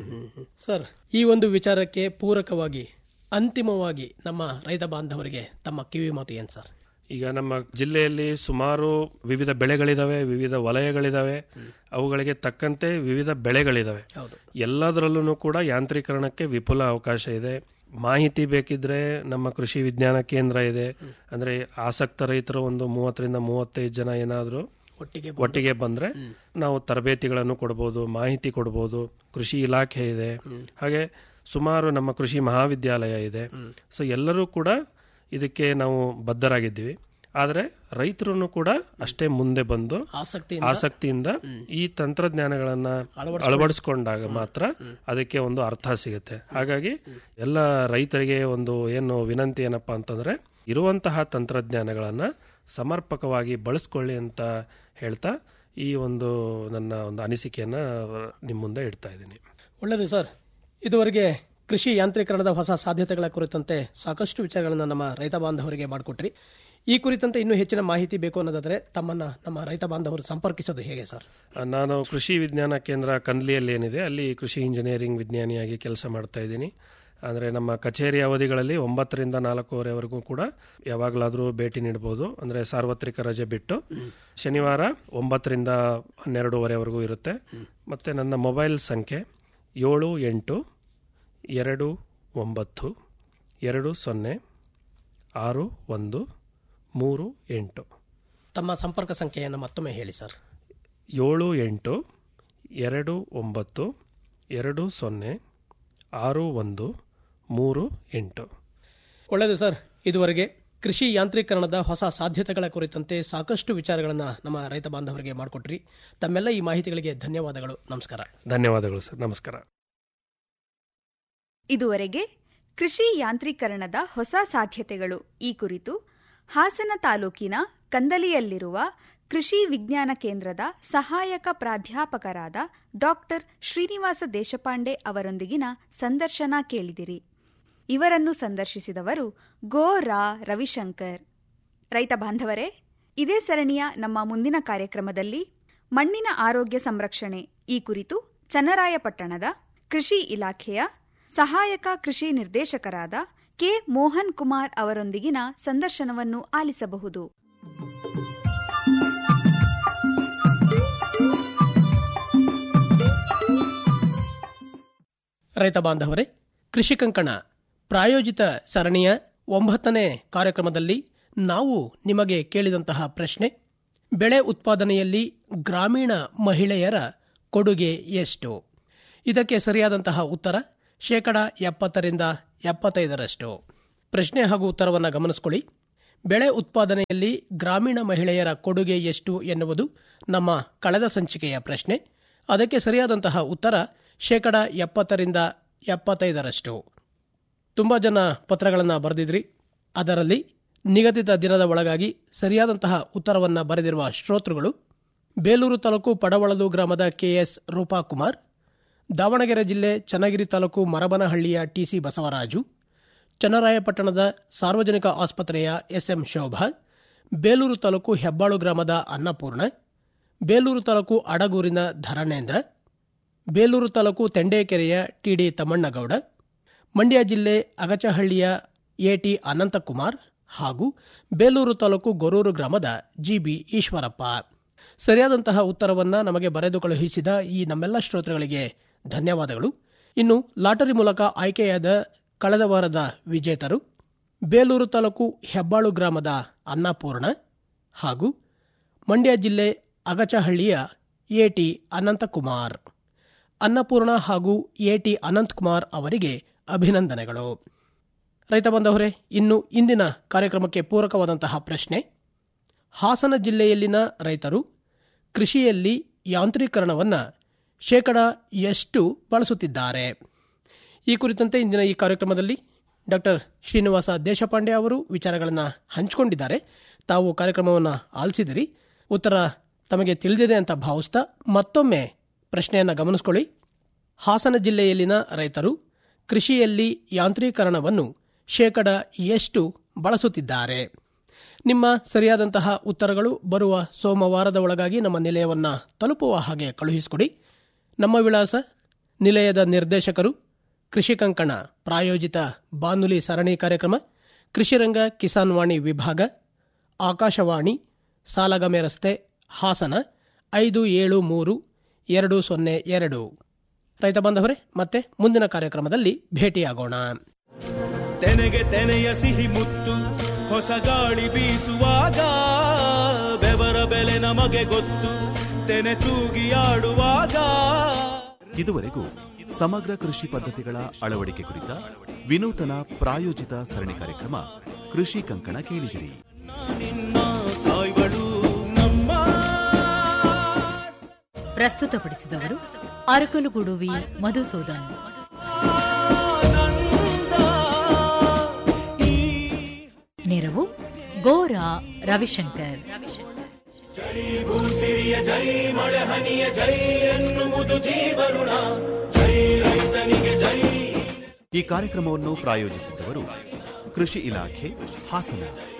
S1: ಸರ್ ಈ ಒಂದು ವಿಚಾರಕ್ಕೆ ಪೂರಕವಾಗಿ ಅಂತಿಮವಾಗಿ ನಮ್ಮ ರೈತ ಬಾಂಧವರಿಗೆ ತಮ್ಮ ಕಿವಿ ಮಾತು ಏನ್ ಸರ್
S2: ಈಗ ನಮ್ಮ ಜಿಲ್ಲೆಯಲ್ಲಿ ಸುಮಾರು ವಿವಿಧ ಬೆಳೆಗಳಿದಾವೆ ವಿವಿಧ ವಲಯಗಳಿದಾವೆ ಅವುಗಳಿಗೆ ತಕ್ಕಂತೆ ವಿವಿಧ ಬೆಳೆಗಳಿದಾವೆ
S1: ಹೌದು
S2: ಎಲ್ಲದರಲ್ಲೂ ಕೂಡ ಯಾಂತ್ರೀಕರಣಕ್ಕೆ ವಿಪುಲ ಅವಕಾಶ ಇದೆ ಮಾಹಿತಿ ಬೇಕಿದ್ರೆ ನಮ್ಮ ಕೃಷಿ ವಿಜ್ಞಾನ ಕೇಂದ್ರ ಇದೆ ಅಂದ್ರೆ ಆಸಕ್ತ ರೈತರು ಒಂದು ಮೂವತ್ತರಿಂದ ಮೂವತ್ತೈದು ಜನ ಏನಾದರೂ
S1: ಒಟ್ಟಿಗೆ
S2: ಒಟ್ಟಿಗೆ ಬಂದ್ರೆ ನಾವು ತರಬೇತಿಗಳನ್ನು ಕೊಡಬಹುದು ಮಾಹಿತಿ ಕೊಡಬಹುದು ಕೃಷಿ ಇಲಾಖೆ ಇದೆ ಹಾಗೆ ಸುಮಾರು ನಮ್ಮ ಕೃಷಿ ಮಹಾವಿದ್ಯಾಲಯ ಇದೆ ಸೊ ಎಲ್ಲರೂ ಕೂಡ ಇದಕ್ಕೆ ನಾವು ಬದ್ಧರಾಗಿದ್ದೀವಿ ಆದರೆ ರೈತರು ಕೂಡ ಅಷ್ಟೇ ಮುಂದೆ ಬಂದು
S1: ಆಸಕ್ತಿ
S2: ಆಸಕ್ತಿಯಿಂದ ಈ ತಂತ್ರಜ್ಞಾನಗಳನ್ನ ಅಳವಡಿಸ್ಕೊಂಡಾಗ ಮಾತ್ರ ಅದಕ್ಕೆ ಒಂದು ಅರ್ಥ ಸಿಗುತ್ತೆ ಹಾಗಾಗಿ ಎಲ್ಲ ರೈತರಿಗೆ ಒಂದು ಏನು ವಿನಂತಿ ಏನಪ್ಪಾ ಅಂತಂದ್ರೆ ಇರುವಂತಹ ತಂತ್ರಜ್ಞಾನಗಳನ್ನ ಸಮರ್ಪಕವಾಗಿ ಬಳಸ್ಕೊಳ್ಳಿ ಅಂತ ಹೇಳ್ತಾ ಈ ಒಂದು ನನ್ನ ಒಂದು ಅನಿಸಿಕೆಯನ್ನ ನಿಮ್ಮ ಮುಂದೆ ಇಡ್ತಾ ಇದ್ದೀನಿ
S1: ಒಳ್ಳೆಯದು ಸರ್ ಇದುವರೆಗೆ ಕೃಷಿ ಯಾಂತ್ರೀಕರಣದ ಹೊಸ ಸಾಧ್ಯತೆಗಳ ಕುರಿತಂತೆ ಸಾಕಷ್ಟು ವಿಚಾರಗಳನ್ನು ನಮ್ಮ ರೈತ ಬಾಂಧವರಿಗೆ ಮಾಡಿಕೊಟ್ರಿ ಈ ಕುರಿತಂತೆ ಇನ್ನೂ ಹೆಚ್ಚಿನ ಮಾಹಿತಿ ಬೇಕು ಅನ್ನೋದಾದ್ರೆ ತಮ್ಮನ್ನ ನಮ್ಮ ರೈತ ಬಾಂಧವರು ಸಂಪರ್ಕಿಸೋದು ಹೇಗೆ ಸರ್
S2: ಆ, ನಾನು ಕೃಷಿ ವಿಜ್ಞಾನ ಕೇಂದ್ರ ಕಂದ್ಲಿಯಲ್ಲಿ ಏನಿದೆ ಅಲ್ಲಿ ಕೃಷಿ ಇಂಜಿನಿಯರಿಂಗ್ ವಿಜ್ಞಾನಿಯಾಗಿ ಕೆಲಸ ಮಾಡ್ತಾ ಇದ್ದೀನಿ ಅಂದರೆ ನಮ್ಮ ಕಚೇರಿ ಅವಧಿಗಳಲ್ಲಿ ಒಂಬತ್ತರಿಂದ ನಾಲ್ಕೂವರೆವರೆಗೂ ಕೂಡ ಯಾವಾಗಲಾದರೂ ಭೇಟಿ ನೀಡಬಹುದು ಅಂದರೆ ಸಾರ್ವತ್ರಿಕ ರಜೆ ಬಿಟ್ಟು ಶನಿವಾರ ಒಂಬತ್ತರಿಂದ ಹನ್ನೆರಡೂವರೆವರೆಗೂ ಇರುತ್ತೆ ಮತ್ತು ನನ್ನ ಮೊಬೈಲ್ ಸಂಖ್ಯೆ ಏಳು ಎಂಟು ಎರಡು ಒಂಬತ್ತು ಎರಡು ಸೊನ್ನೆ ಆರು ಒಂದು ಮೂರು ಎಂಟು
S1: ತಮ್ಮ ಸಂಪರ್ಕ ಸಂಖ್ಯೆಯನ್ನು ಮತ್ತೊಮ್ಮೆ ಹೇಳಿ ಸರ್
S2: ಏಳು ಎಂಟು ಎರಡು ಒಂಬತ್ತು ಎರಡು ಸೊನ್ನೆ ಆರು ಒಂದು ಮೂರು ಎಂಟು
S1: ಒಳ್ಳೆಯದು ಸರ್ ಇದುವರೆಗೆ ಕೃಷಿ ಯಾಂತ್ರೀಕರಣದ ಹೊಸ ಸಾಧ್ಯತೆಗಳ ಕುರಿತಂತೆ ಸಾಕಷ್ಟು ವಿಚಾರಗಳನ್ನು ನಮ್ಮ ರೈತ ಬಾಂಧವರಿಗೆ ಮಾಡಿಕೊಟ್ರಿ ತಮ್ಮೆಲ್ಲ ಈ ಮಾಹಿತಿಗಳಿಗೆ ಧನ್ಯವಾದಗಳು ನಮಸ್ಕಾರ
S2: ಧನ್ಯವಾದಗಳು ಸರ್ ನಮಸ್ಕಾರ
S3: ಇದುವರೆಗೆ ಕೃಷಿ ಯಾಂತ್ರೀಕರಣದ ಹೊಸ ಸಾಧ್ಯತೆಗಳು ಈ ಕುರಿತು ಹಾಸನ ತಾಲೂಕಿನ ಕಂದಲಿಯಲ್ಲಿರುವ ಕೃಷಿ ವಿಜ್ಞಾನ ಕೇಂದ್ರದ ಸಹಾಯಕ ಪ್ರಾಧ್ಯಾಪಕರಾದ ಡಾಕ್ಟರ್ ಶ್ರೀನಿವಾಸ ದೇಶಪಾಂಡೆ ಅವರೊಂದಿಗಿನ ಸಂದರ್ಶನ ಕೇಳಿದಿರಿ ಇವರನ್ನು ಸಂದರ್ಶಿಸಿದವರು ಗೋ ರಾ ರವಿಶಂಕರ್ ರೈತ ಬಾಂಧವರೇ ಇದೇ ಸರಣಿಯ ನಮ್ಮ ಮುಂದಿನ ಕಾರ್ಯಕ್ರಮದಲ್ಲಿ ಮಣ್ಣಿನ ಆರೋಗ್ಯ ಸಂರಕ್ಷಣೆ ಈ ಕುರಿತು ಚನ್ನರಾಯಪಟ್ಟಣದ ಕೃಷಿ ಇಲಾಖೆಯ ಸಹಾಯಕ ಕೃಷಿ ನಿರ್ದೇಶಕರಾದ ಕೆ ಮೋಹನ್ ಕುಮಾರ್ ಅವರೊಂದಿಗಿನ ಸಂದರ್ಶನವನ್ನು ಆಲಿಸಬಹುದು
S1: ರೈತ ಬಾಂಧವರೇ ಕೃಷಿ ಕಂಕಣ ಪ್ರಾಯೋಜಿತ ಸರಣಿಯ ಒಂಬತ್ತನೇ ಕಾರ್ಯಕ್ರಮದಲ್ಲಿ ನಾವು ನಿಮಗೆ ಕೇಳಿದಂತಹ ಪ್ರಶ್ನೆ ಬೆಳೆ ಉತ್ಪಾದನೆಯಲ್ಲಿ ಗ್ರಾಮೀಣ ಮಹಿಳೆಯರ ಕೊಡುಗೆ ಎಷ್ಟು ಇದಕ್ಕೆ ಸರಿಯಾದಂತಹ ಉತ್ತರ ಶೇಕಡ ಎಪ್ಪತ್ತರಿಂದ ಎಪ್ಪತ್ತೈದರಷ್ಟು ಪ್ರಶ್ನೆ ಹಾಗೂ ಉತ್ತರವನ್ನು ಗಮನಿಸಿಕೊಳ್ಳಿ ಬೆಳೆ ಉತ್ಪಾದನೆಯಲ್ಲಿ ಗ್ರಾಮೀಣ ಮಹಿಳೆಯರ ಕೊಡುಗೆ ಎಷ್ಟು ಎನ್ನುವುದು ನಮ್ಮ ಕಳೆದ ಸಂಚಿಕೆಯ ಪ್ರಶ್ನೆ ಅದಕ್ಕೆ ಸರಿಯಾದಂತಹ ಉತ್ತರ ಶೇಕಡ ಎಪ್ಪತ್ತರಿಂದ ಎಪ್ಪತ್ತೈದರಷ್ಟು ತುಂಬ ಜನ ಪತ್ರಗಳನ್ನು ಬರೆದಿದ್ರಿ ಅದರಲ್ಲಿ ನಿಗದಿತ ದಿನದ ಒಳಗಾಗಿ ಸರಿಯಾದಂತಹ ಉತ್ತರವನ್ನು ಬರೆದಿರುವ ಶ್ರೋತೃಗಳು ಬೇಲೂರು ತಾಲೂಕು ಪಡವಳಲು ಗ್ರಾಮದ ಕೆಎಸ್ ರೂಪಾಕುಮಾರ್ ದಾವಣಗೆರೆ ಜಿಲ್ಲೆ ಚನ್ನಗಿರಿ ತಾಲೂಕು ಮರಬನಹಳ್ಳಿಯ ಟಿಸಿ ಬಸವರಾಜು ಚನ್ನರಾಯಪಟ್ಟಣದ ಸಾರ್ವಜನಿಕ ಆಸ್ಪತ್ರೆಯ ಎಸ್ಎಂ ಶೋಭಾ ಬೇಲೂರು ತಾಲೂಕು ಹೆಬ್ಬಾಳು ಗ್ರಾಮದ ಅನ್ನಪೂರ್ಣ ಬೇಲೂರು ತಾಲೂಕು ಅಡಗೂರಿನ ಧರಣೇಂದ್ರ ಬೇಲೂರು ತಾಲೂಕು ತೆಂಡೇಕೆರೆಯ ಟಿಡಿ ತಮ್ಮಣ್ಣಗೌಡ ಮಂಡ್ಯ ಜಿಲ್ಲೆ ಅಗಚಹಳ್ಳಿಯ ಎಟಿ ಅನಂತಕುಮಾರ್ ಹಾಗೂ ಬೇಲೂರು ತಾಲೂಕು ಗೊರೂರು ಗ್ರಾಮದ ಜಿಬಿ ಈಶ್ವರಪ್ಪ ಸರಿಯಾದಂತಹ ಉತ್ತರವನ್ನ ನಮಗೆ ಬರೆದು ಕಳುಹಿಸಿದ ಈ ನಮ್ಮೆಲ್ಲ ಶ್ರೋತೃಗಳಿಗೆ ಧನ್ಯವಾದಗಳು ಇನ್ನು ಲಾಟರಿ ಮೂಲಕ ಆಯ್ಕೆಯಾದ ಕಳೆದ ವಾರದ ವಿಜೇತರು ಬೇಲೂರು ತಾಲೂಕು ಹೆಬ್ಬಾಳು ಗ್ರಾಮದ ಅನ್ನಪೂರ್ಣ ಹಾಗೂ ಮಂಡ್ಯ ಜಿಲ್ಲೆ ಅಗಚಹಳ್ಳಿಯ ಎಟಿ ಅನಂತಕುಮಾರ್ ಅನ್ನಪೂರ್ಣ ಹಾಗೂ ಎಟಿ ಅನಂತಕುಮಾರ್ ಅವರಿಗೆ ಅಭಿನಂದನೆಗಳು ರೈತ ಬಂಧವರೇ ಇನ್ನು ಇಂದಿನ ಕಾರ್ಯಕ್ರಮಕ್ಕೆ ಪೂರಕವಾದಂತಹ ಪ್ರಶ್ನೆ ಹಾಸನ ಜಿಲ್ಲೆಯಲ್ಲಿನ ರೈತರು ಕೃಷಿಯಲ್ಲಿ ಯಾಂತ್ರೀಕರಣವನ್ನು ಶೇಕಡ ಎಷ್ಟು ಬಳಸುತ್ತಿದ್ದಾರೆ ಈ ಕುರಿತಂತೆ ಇಂದಿನ ಈ ಕಾರ್ಯಕ್ರಮದಲ್ಲಿ ಡಾಕ್ಟರ್ ಶ್ರೀನಿವಾಸ ದೇಶಪಾಂಡೆ ಅವರು ವಿಚಾರಗಳನ್ನು ಹಂಚಿಕೊಂಡಿದ್ದಾರೆ ತಾವು ಕಾರ್ಯಕ್ರಮವನ್ನು ಆಲಿಸಿದಿರಿ ಉತ್ತರ ತಮಗೆ ತಿಳಿದಿದೆ ಅಂತ ಭಾವಿಸ್ತಾ ಮತ್ತೊಮ್ಮೆ ಪ್ರಶ್ನೆಯನ್ನು ಗಮನಿಸಿಕೊಳ್ಳಿ ಹಾಸನ ಜಿಲ್ಲೆಯಲ್ಲಿನ ರೈತರು ಕೃಷಿಯಲ್ಲಿ ಯಾಂತ್ರೀಕರಣವನ್ನು ಶೇಕಡ ಎಷ್ಟು ಬಳಸುತ್ತಿದ್ದಾರೆ ನಿಮ್ಮ ಸರಿಯಾದಂತಹ ಉತ್ತರಗಳು ಬರುವ ಸೋಮವಾರದ ಒಳಗಾಗಿ ನಮ್ಮ ನಿಲಯವನ್ನು ತಲುಪುವ ಹಾಗೆ ಕಳುಹಿಸಿಕೊಡಿ ನಮ್ಮ ವಿಳಾಸ ನಿಲಯದ ನಿರ್ದೇಶಕರು ಕೃಷಿ ಕಂಕಣ ಪ್ರಾಯೋಜಿತ ಬಾನುಲಿ ಸರಣಿ ಕಾರ್ಯಕ್ರಮ ಕೃಷಿರಂಗ ಕಿಸಾನ್ ವಾಣಿ ವಿಭಾಗ ಆಕಾಶವಾಣಿ ಸಾಲಗಮೆ ರಸ್ತೆ ಹಾಸನ ಐದು ಏಳು ಮೂರು ಎರಡು ಸೊನ್ನೆ ಎರಡು ರೈತ ಬಾಂಧವರೇ ಮತ್ತೆ ಮುಂದಿನ ಕಾರ್ಯಕ್ರಮದಲ್ಲಿ ಭೇಟಿಯಾಗೋಣ
S4: ತೆನೆಗೆ ತೆನೆಯ ಸಿಹಿ ಮುತ್ತು ಹೊಸ ಗಾಳಿ ಬೀಸುವಾಗ ಬೆವರ ಬೆಲೆ ನಮಗೆ ಗೊತ್ತು ತೆನೆ ತೂಗಿಯಾಡುವಾಗ
S5: ಇದುವರೆಗೂ ಸಮಗ್ರ ಕೃಷಿ ಪದ್ಧತಿಗಳ ಅಳವಡಿಕೆ ಕುರಿತ ವಿನೂತನ ಪ್ರಾಯೋಜಿತ ಸರಣಿ ಕಾರ್ಯಕ್ರಮ ಕೃಷಿ ಕಂಕಣ ಕೇಳಿದಿರಿ
S4: ನಿನ್ನ ತಾಯ್ಗಳು ನಮ್ಮ
S6: ಪ್ರಸ್ತುತಪಡಿಸಿದವರು ಅರಕಲುಗುಡು ವಿ ಮಧುಸೂದನ್
S4: ಆನಂದ ಈ
S6: ನೆರವು ಗೋರಾ ರವಿಶಂಕರ್
S4: ಭೂಸಿರಿಯ ಜೈ ಮಳೆ ಹನಿಯ ಜೈ ಎನ್ನುವುದು ಜೀವರುಣ ಜೈ ರೈತನಿಗೆ ಜೈ
S5: ಈ ಕಾರ್ಯಕ್ರಮವನ್ನು ಪ್ರಾಯೋಜಿಸಿದ್ದವರು ಕೃಷಿ ಇಲಾಖೆ ಹಾಸನ